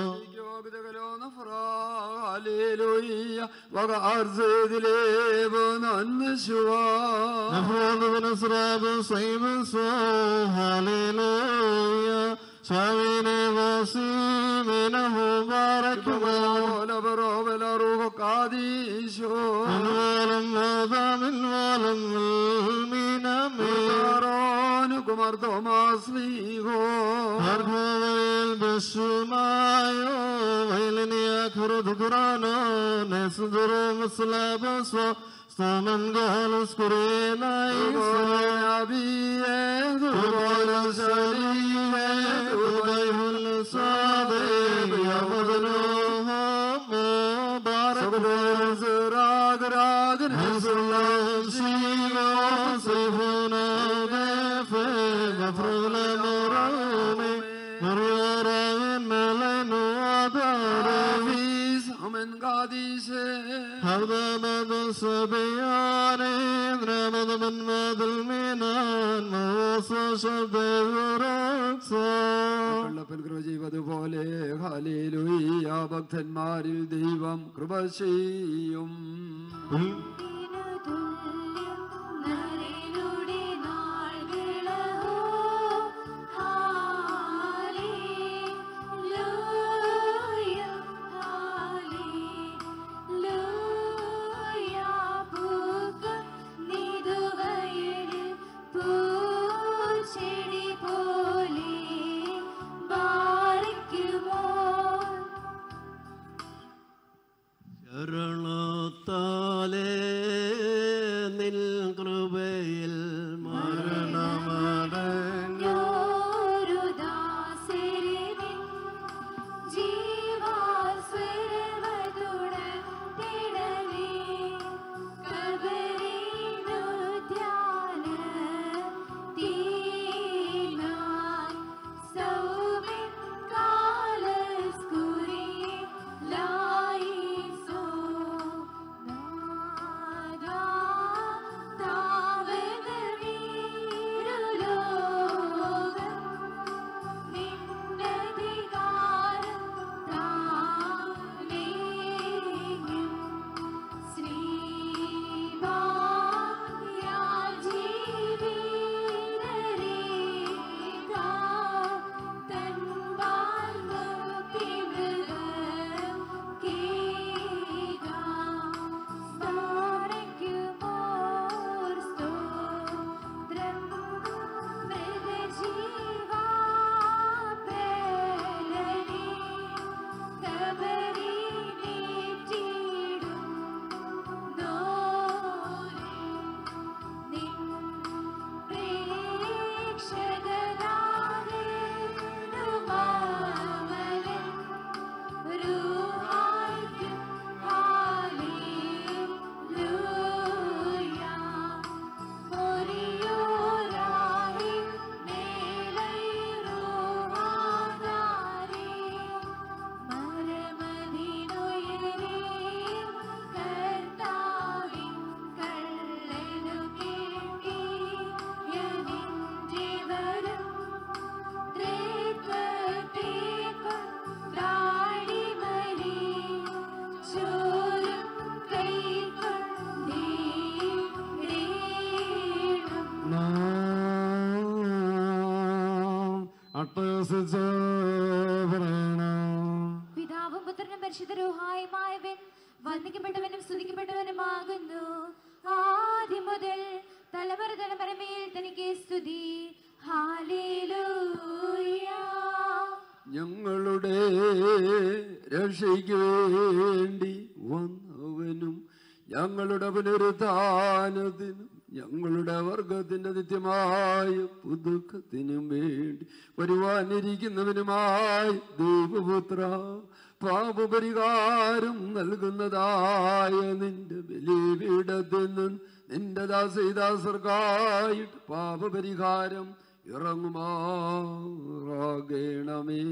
هللويا وقعرز دليب ننشوا نفرض بنصراب صيب سو هاليلويا شاوين واسي منه بارك ولا برو ولا روح قاديشو من ولم هذا من ولم من ميرون كمر توماس ليغو هربويل بشمايو ويلني أكبر ذكرانا نسدر مسلب سو استمن قال اسكرينا أبي ذبول سليم وضيف الصادق يا مظلوم مبارك زراق راق نصر الله سيغا صيفنا ضيف مفروغ لمرامي مريارا ملين وداري من قاديش هذا مدى الصبيان رمض من مدى المنان موصى شد الرقصة കള്ളപ്പൻ കൃപ ചെയ്വതുപോലെ ഹാലേലുയ്യ ഭക്തന്മാരിൽ ദൈവം കൃപ ചെയ്യും നരനുടെ നാൾവിളഹോ ഹാലേലൂയ ഹാലേലൂയ പൂക്കം നിതുവയലിൽ പൂച്ചെടി പോലെ ബാരിക്കുമോ ശരണത്താൽ കൃപയിൽ ോരു ദാസരിനിൻ ജീവാസ്വരവതുടത്തിടലേ കബരീനു ധ്യാന തീനാൻ സൗമിൻ കാലസ്കുരി ലായിസോ നാദാ താവക വീരുലോകം നിന്നധികാരം താനേയും ശ്രീവായാൽ ജീവിതരേഖ തൻ വാൽമുക്തിമൃഗം കേക സ്തോത്രയ്ക്കുമോർ സ്തോത്രം മൃഗജീവാ പ്രലനേ കബരീനേറ്റിടും നോരേ നിൻ പ്രേക്ഷകനാരനുമാമലൻ രൂഹായ്ക്കും ഹാലേലൂയ ഒരിയോരായി മേലൈറോഹാദാരേ മരമതിനുയരേ കർത്താവിൻ കള്ളനു കേട്ടി യനിഞ്ചിവരും ത്രേത്വത്തേക്കും താഴിമലി ചോരും കൈക്കൊണ്ടേടേണം അട്ടഹസിച്ച് പറയണം പിതാവും പുത്രനും പരിശുദ്ധരൂഹായുമായവൻ വന്ദിക്കപ്പെട്ടവനും സ്തുതിക്കപ്പെട്ടവനുമാകുന്നു ആദ്യം മുതൽ തലമുറ തലമുറമേൽ തനിക്ക് സ്തുതി ഹാലേലൂയ ഞങ്ങളുടെ രക്ഷയ്ക്ക് വേണ്ടി വന്നവനും ഞങ്ങളുടെ പുനരുത്ഥാനത്തിനും ഞങ്ങളുടെ വർഗത്തിന്റെ നിത്യമായ പുതുക്കത്തിനും വേണ്ടി വരുവാനിരിക്കുന്നവനുമായി ദൈവപുത്ര പാപപരിഹാരം നൽകുന്നതായ നിന്റെ ബലിപീഠത്തിൽ നിന്ന് നിന്റെ ദാസീദാസർക്കായിട്ട് പാപപരിഹാരം ഇറങ്ങുമാറാകണമേ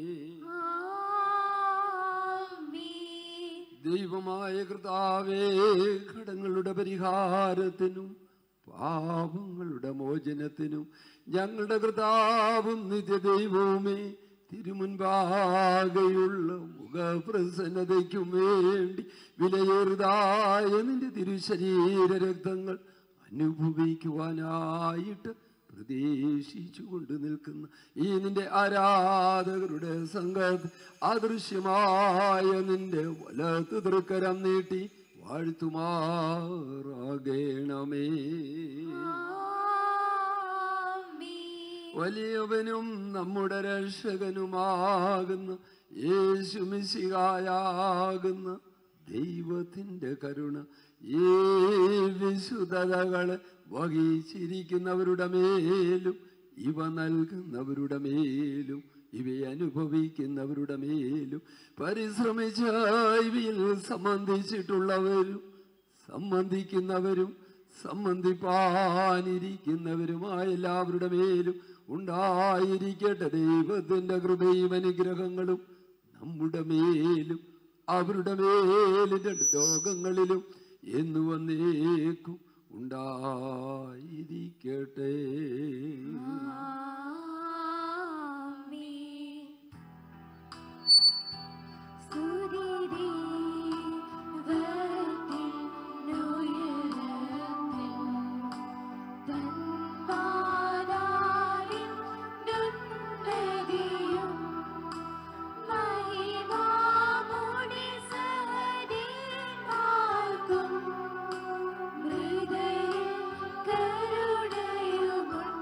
ദൈവമായ കർത്താവേ കടങ്ങളുടെ പരിഹാരത്തിനും പാപങ്ങളുടെ മോചനത്തിനും ഞങ്ങളുടെ കർത്താവും നിത്യദൈവവുമേ തിരുമുൻപാകെയുള്ള മുഖപ്രസന്നതയ്ക്കും വേണ്ടി വിലയേറുതായ നിന്റെ തിരുശരീര രക്തങ്ങൾ അനുഭവിക്കുവാനായിട്ട് പ്രതീക്ഷിച്ചു കൊണ്ട് നിൽക്കുന്ന ഈ നിന്റെ ആരാധകരുടെ സംഘത്ത് അദൃശ്യമായ നിന്റെ വലത്ത് തൃക്കരം നീട്ടി വാഴ്ത്തുമാറാകണമേ വലിയവനും നമ്മുടെ രക്ഷകനുമാകുന്ന യേശുമിശികായാകുന്ന ദൈവത്തിൻ്റെ കരുണ ഈ വിശുദ്ധതകളെ വഹിച്ചിരിക്കുന്നവരുടെ മേലും ഇവ നൽകുന്നവരുടെ മേലും ഇവയെ അനുഭവിക്കുന്നവരുടെ മേലും പരിശ്രമിച്ച ഇവയിൽ സംബന്ധിച്ചിട്ടുള്ളവരും സംബന്ധിക്കുന്നവരും സംബന്ധിപ്പാനിരിക്കുന്നവരുമായ എല്ലാവരുടെ മേലും ഉണ്ടായിരിക്കട്ടെ ദൈവത്തിന്റെ കൃപയും അനുഗ്രഹങ്ങളും നമ്മുടെ മേലും അവരുടെ മേലും രണ്ട് ലോകങ്ങളിലും എന്ന് വന്നേക്കും ഉണ്ടായിരിക്കട്ടെ കരുണയുമുണ്ട്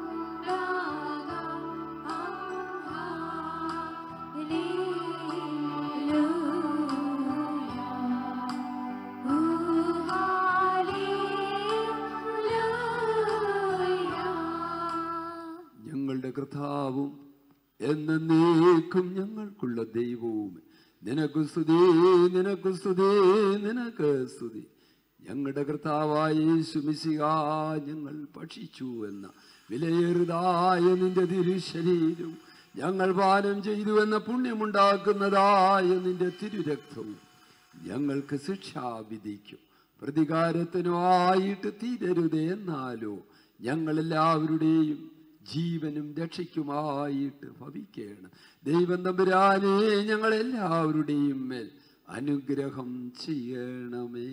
ഞങ്ങളുടെ കർത്താവും എന്നേക്കും ഞങ്ങൾക്കുള്ള ദൈവവും നിനക്ക് സ്തുതി നിനക്ക് സ്തുതി നിനക്ക് സ്തുതി ഞങ്ങളുടെ കർത്താവായ യേശുമിശിഹ ഞങ്ങൾ ഭക്ഷിച്ചു എന്ന വിലയേറുതായ നിന്റെ തിരുശരീരവും ഞങ്ങൾ പാനം ചെയ്തു എന്ന പുണ്യമുണ്ടാക്കുന്നതായ നിന്റെ തിരുരക്തവും ഞങ്ങൾക്ക് ശിക്ഷാവിധിക്കും പ്രതികാരത്തിനുമായിട്ട് തീരരുത് എന്നാലോ ഞങ്ങളെല്ലാവരുടെയും ജീവനും രക്ഷയ്ക്കുമായിട്ട് ഭവിക്കണം ദൈവം തമ്പുരാനെ ഞങ്ങളെല്ലാവരുടെയും മേൽ അനുഗ്രഹം ചെയ്യണമേ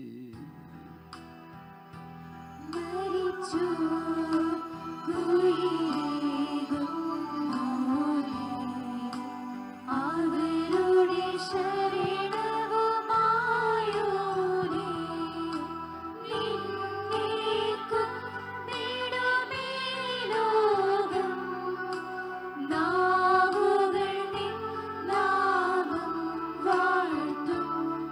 മരിച്ചു കുയിലേകുന്നോരേ, അവരുടെ ശരണവുമായോരേ, നിന്നേക്കും നെടുമേ ലോകം. നാവുകൾ നിൻ നാമം വാഴ്ത്തും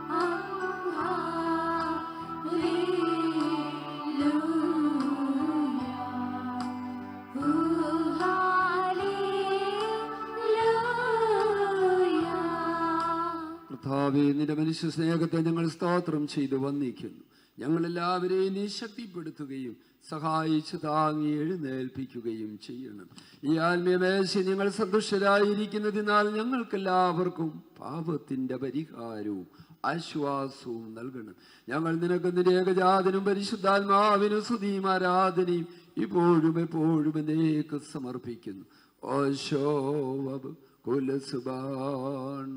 കർത്താവെ നിന്റെ മനുഷ്യ സ്നേഹത്തെ ഞങ്ങൾ സ്തോത്രം ചെയ്തു വന്നിക്കുന്നു ഞങ്ങളെല്ലാവരെയും നീ ശക്തിപ്പെടുത്തുകയും സഹായിച്ച് താങ്ങി എഴുന്നേൽപ്പിക്കുകയും ചെയ്യണം ഈ ആത്മീയമേശ ഞങ്ങൾ സന്തുഷ്ടരായിരിക്കുന്നതിനാൽ ഞങ്ങൾക്കെല്ലാവർക്കും പാപത്തിന്റെ പരിഹാരവും ആശ്വാസവും നൽകണം ഞങ്ങൾ നിനക്ക് നിന്റെ ഏകജാതനും പരിശുദ്ധാത്മാവിനും സ്തുതിയും ആരാധനയും ഇപ്പോഴും എപ്പോഴും എന്നേക്ക് സമർപ്പിക്കുന്നു ഓശോവബ് കുലസുബാൻ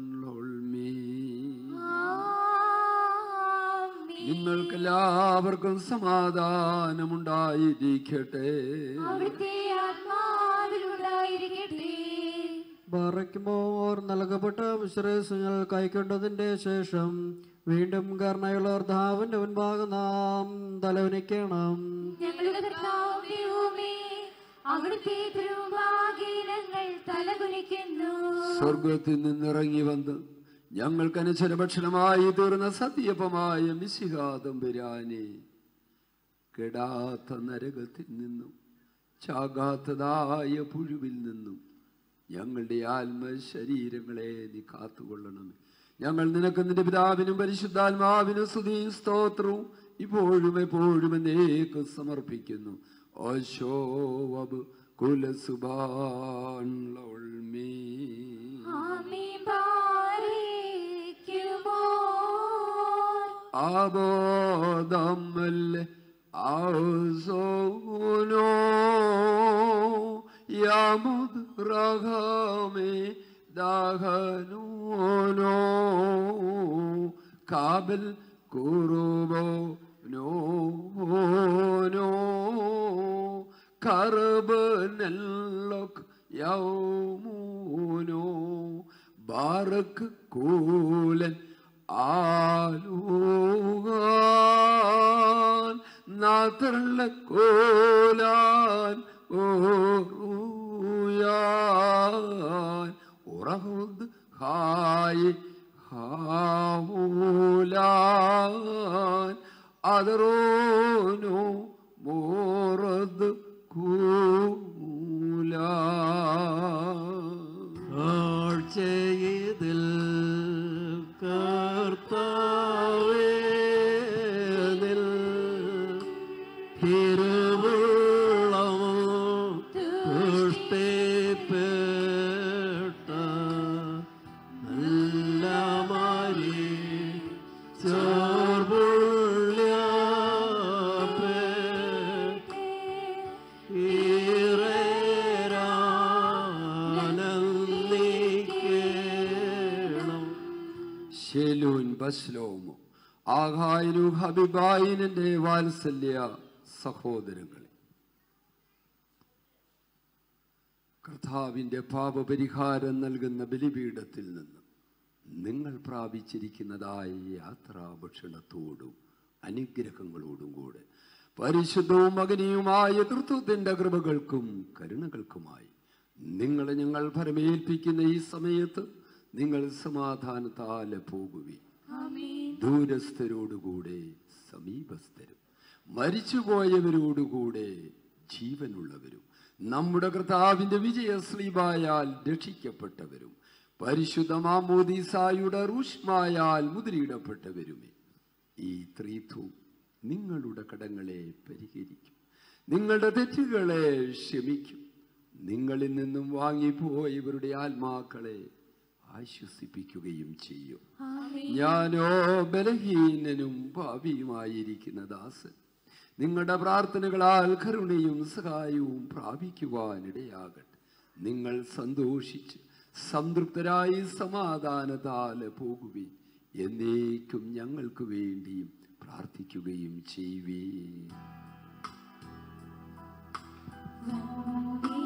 നിങ്ങൾക്കെല്ലാവർക്കും സമാധാനമുണ്ടായിരിക്കട്ടെ അവിടുത്തെ ആത്മാവിലുണ്ടായിരിക്കട്ടെ ബറയ്ക്കുമ്പോൾ നൽകപ്പെട്ട വിശ്രേഷങ്ങൾ കൈക്കൊണ്ടതിന്റെ ശേഷം വീണ്ടും കരുണയുള്ളവർ ധാവിന്റെ മുൻപാകെ നാം തലവനിക്കണം ഞങ്ങളുടെ കർത്താവും ദൈവമേ അവിടുത്തെ തിരുമുമ്പാകെ ഞങ്ങൾ തലകുനിക്കുന്നു സ്വർഗത്തിൽ നിന്നിറങ്ങി വന്ന് ഞങ്ങൾക്ക് അനുസര ഭക്ഷണമായി തീർന്ന സത്യപമായ മിശിഹാതമ്പുരാനെ കെടാത്ത നരകത്തിൽ നിന്നും ചാകാത്തതായ പുഴുവിൽ നിന്നും ഞങ്ങളുടെ ആത്മശരീരങ്ങളെ നീ കാത്തുകൊള്ളണമേ ഞങ്ങൾ നിനക്ക് നിന്റെ പിതാവിനും പരിശുദ്ധാത്മാവിനും സ്തുതിയും സ്തോത്രവും ഇപ്പോഴും എപ്പോഴും എന്നേക്ക് സമർപ്പിക്കുന്നു ഓശോവബ് കുലസുബാൻ ആമീൻ പാലിക്കുമോ ആബോധമല്ലേ ഔസോനോ യാമുദ് റഹമേ ദാഹനോനോ കാബൽ കുറുബോ നോ നോ കർബ് നെല്ലൊക് യൗമൂനോ ബാറക്ക് കൂലൻ ആലുകാൻ നാത്തള്ള കോലാൻ ഓറുയാൻ ഉറഹുദ് ഹായ് ഹാവൂലാൻ അതറോനോ മോറദ് കൂലാ ആഴ്ചയിൽ കർത്താവേ നിൽ തിരുവുള്ളമോ തുഷ്ടിപ്പെട്ട നല്ല മാരി ശേലൂൻ ബസ്ലോമു ആഹായനു ഹബിബായിനെ വാത്സല്യ സഹോദരങ്ങളെ കർത്താവിൻ്റെ പാപപരിഹാരം നൽകുന്ന ബലിപീഠത്തിൽ നിന്ന് നിങ്ങൾ പ്രാപിച്ചിരിക്കുന്നതായ യാത്രാഭക്ഷണത്തോടും അനുഗ്രഹങ്ങളോടും കൂടെ പരിശുദ്ധവും മകനീയുമായ തൃത്വത്തിന്റെ കൃപകൾക്കും കരുണകൾക്കുമായി നിങ്ങളെ ഞങ്ങൾ ഫലമേൽപ്പിക്കുന്ന ഈ സമയത്ത് നിങ്ങൾ സമാധാനത്താലെ പോകുവി ദൂരസ്ഥരോടുകൂടെ സമീപസ്ഥരും മരിച്ചുപോയവരോടുകൂടെ ജീവനുള്ളവരും നമ്മുടെ കർത്താവിന്റെ വിജയശ്രീബായാൽ രക്ഷിക്കപ്പെട്ടവരും പരിശുദ്ധ മാമോദീസായുടെ റൂഷ്മായാൽ മുദ്രയിടപ്പെട്ടവരുമേ ഈ ത്രീത്വം നിങ്ങളുടെ കടങ്ങളെ പരിഹരിക്കും നിങ്ങളുടെ തെറ്റുകളെ ക്ഷമിക്കും നിങ്ങളിൽ നിന്നും വാങ്ങിപ്പോയവരുടെ ആത്മാക്കളെ ആശ്വസിപ്പിക്കുകയും ചെയ്യും ഞാനോ ബലഹീനനും പാപിയുമായിരിക്കുന്ന ദാസൻ നിങ്ങളുടെ പ്രാർത്ഥനകളാൽ കരുണയും സഹായവും പ്രാപിക്കുവാനിടയാകട്ടെ നിങ്ങൾ സന്തോഷിച്ച് സംതൃപ്തരായി സമാധാനത്താല് പോകുകയും എന്നേക്കും ഞങ്ങൾക്ക് വേണ്ടിയും പ്രാർത്ഥിക്കുകയും ചെയ്യുവേ വന്ദേ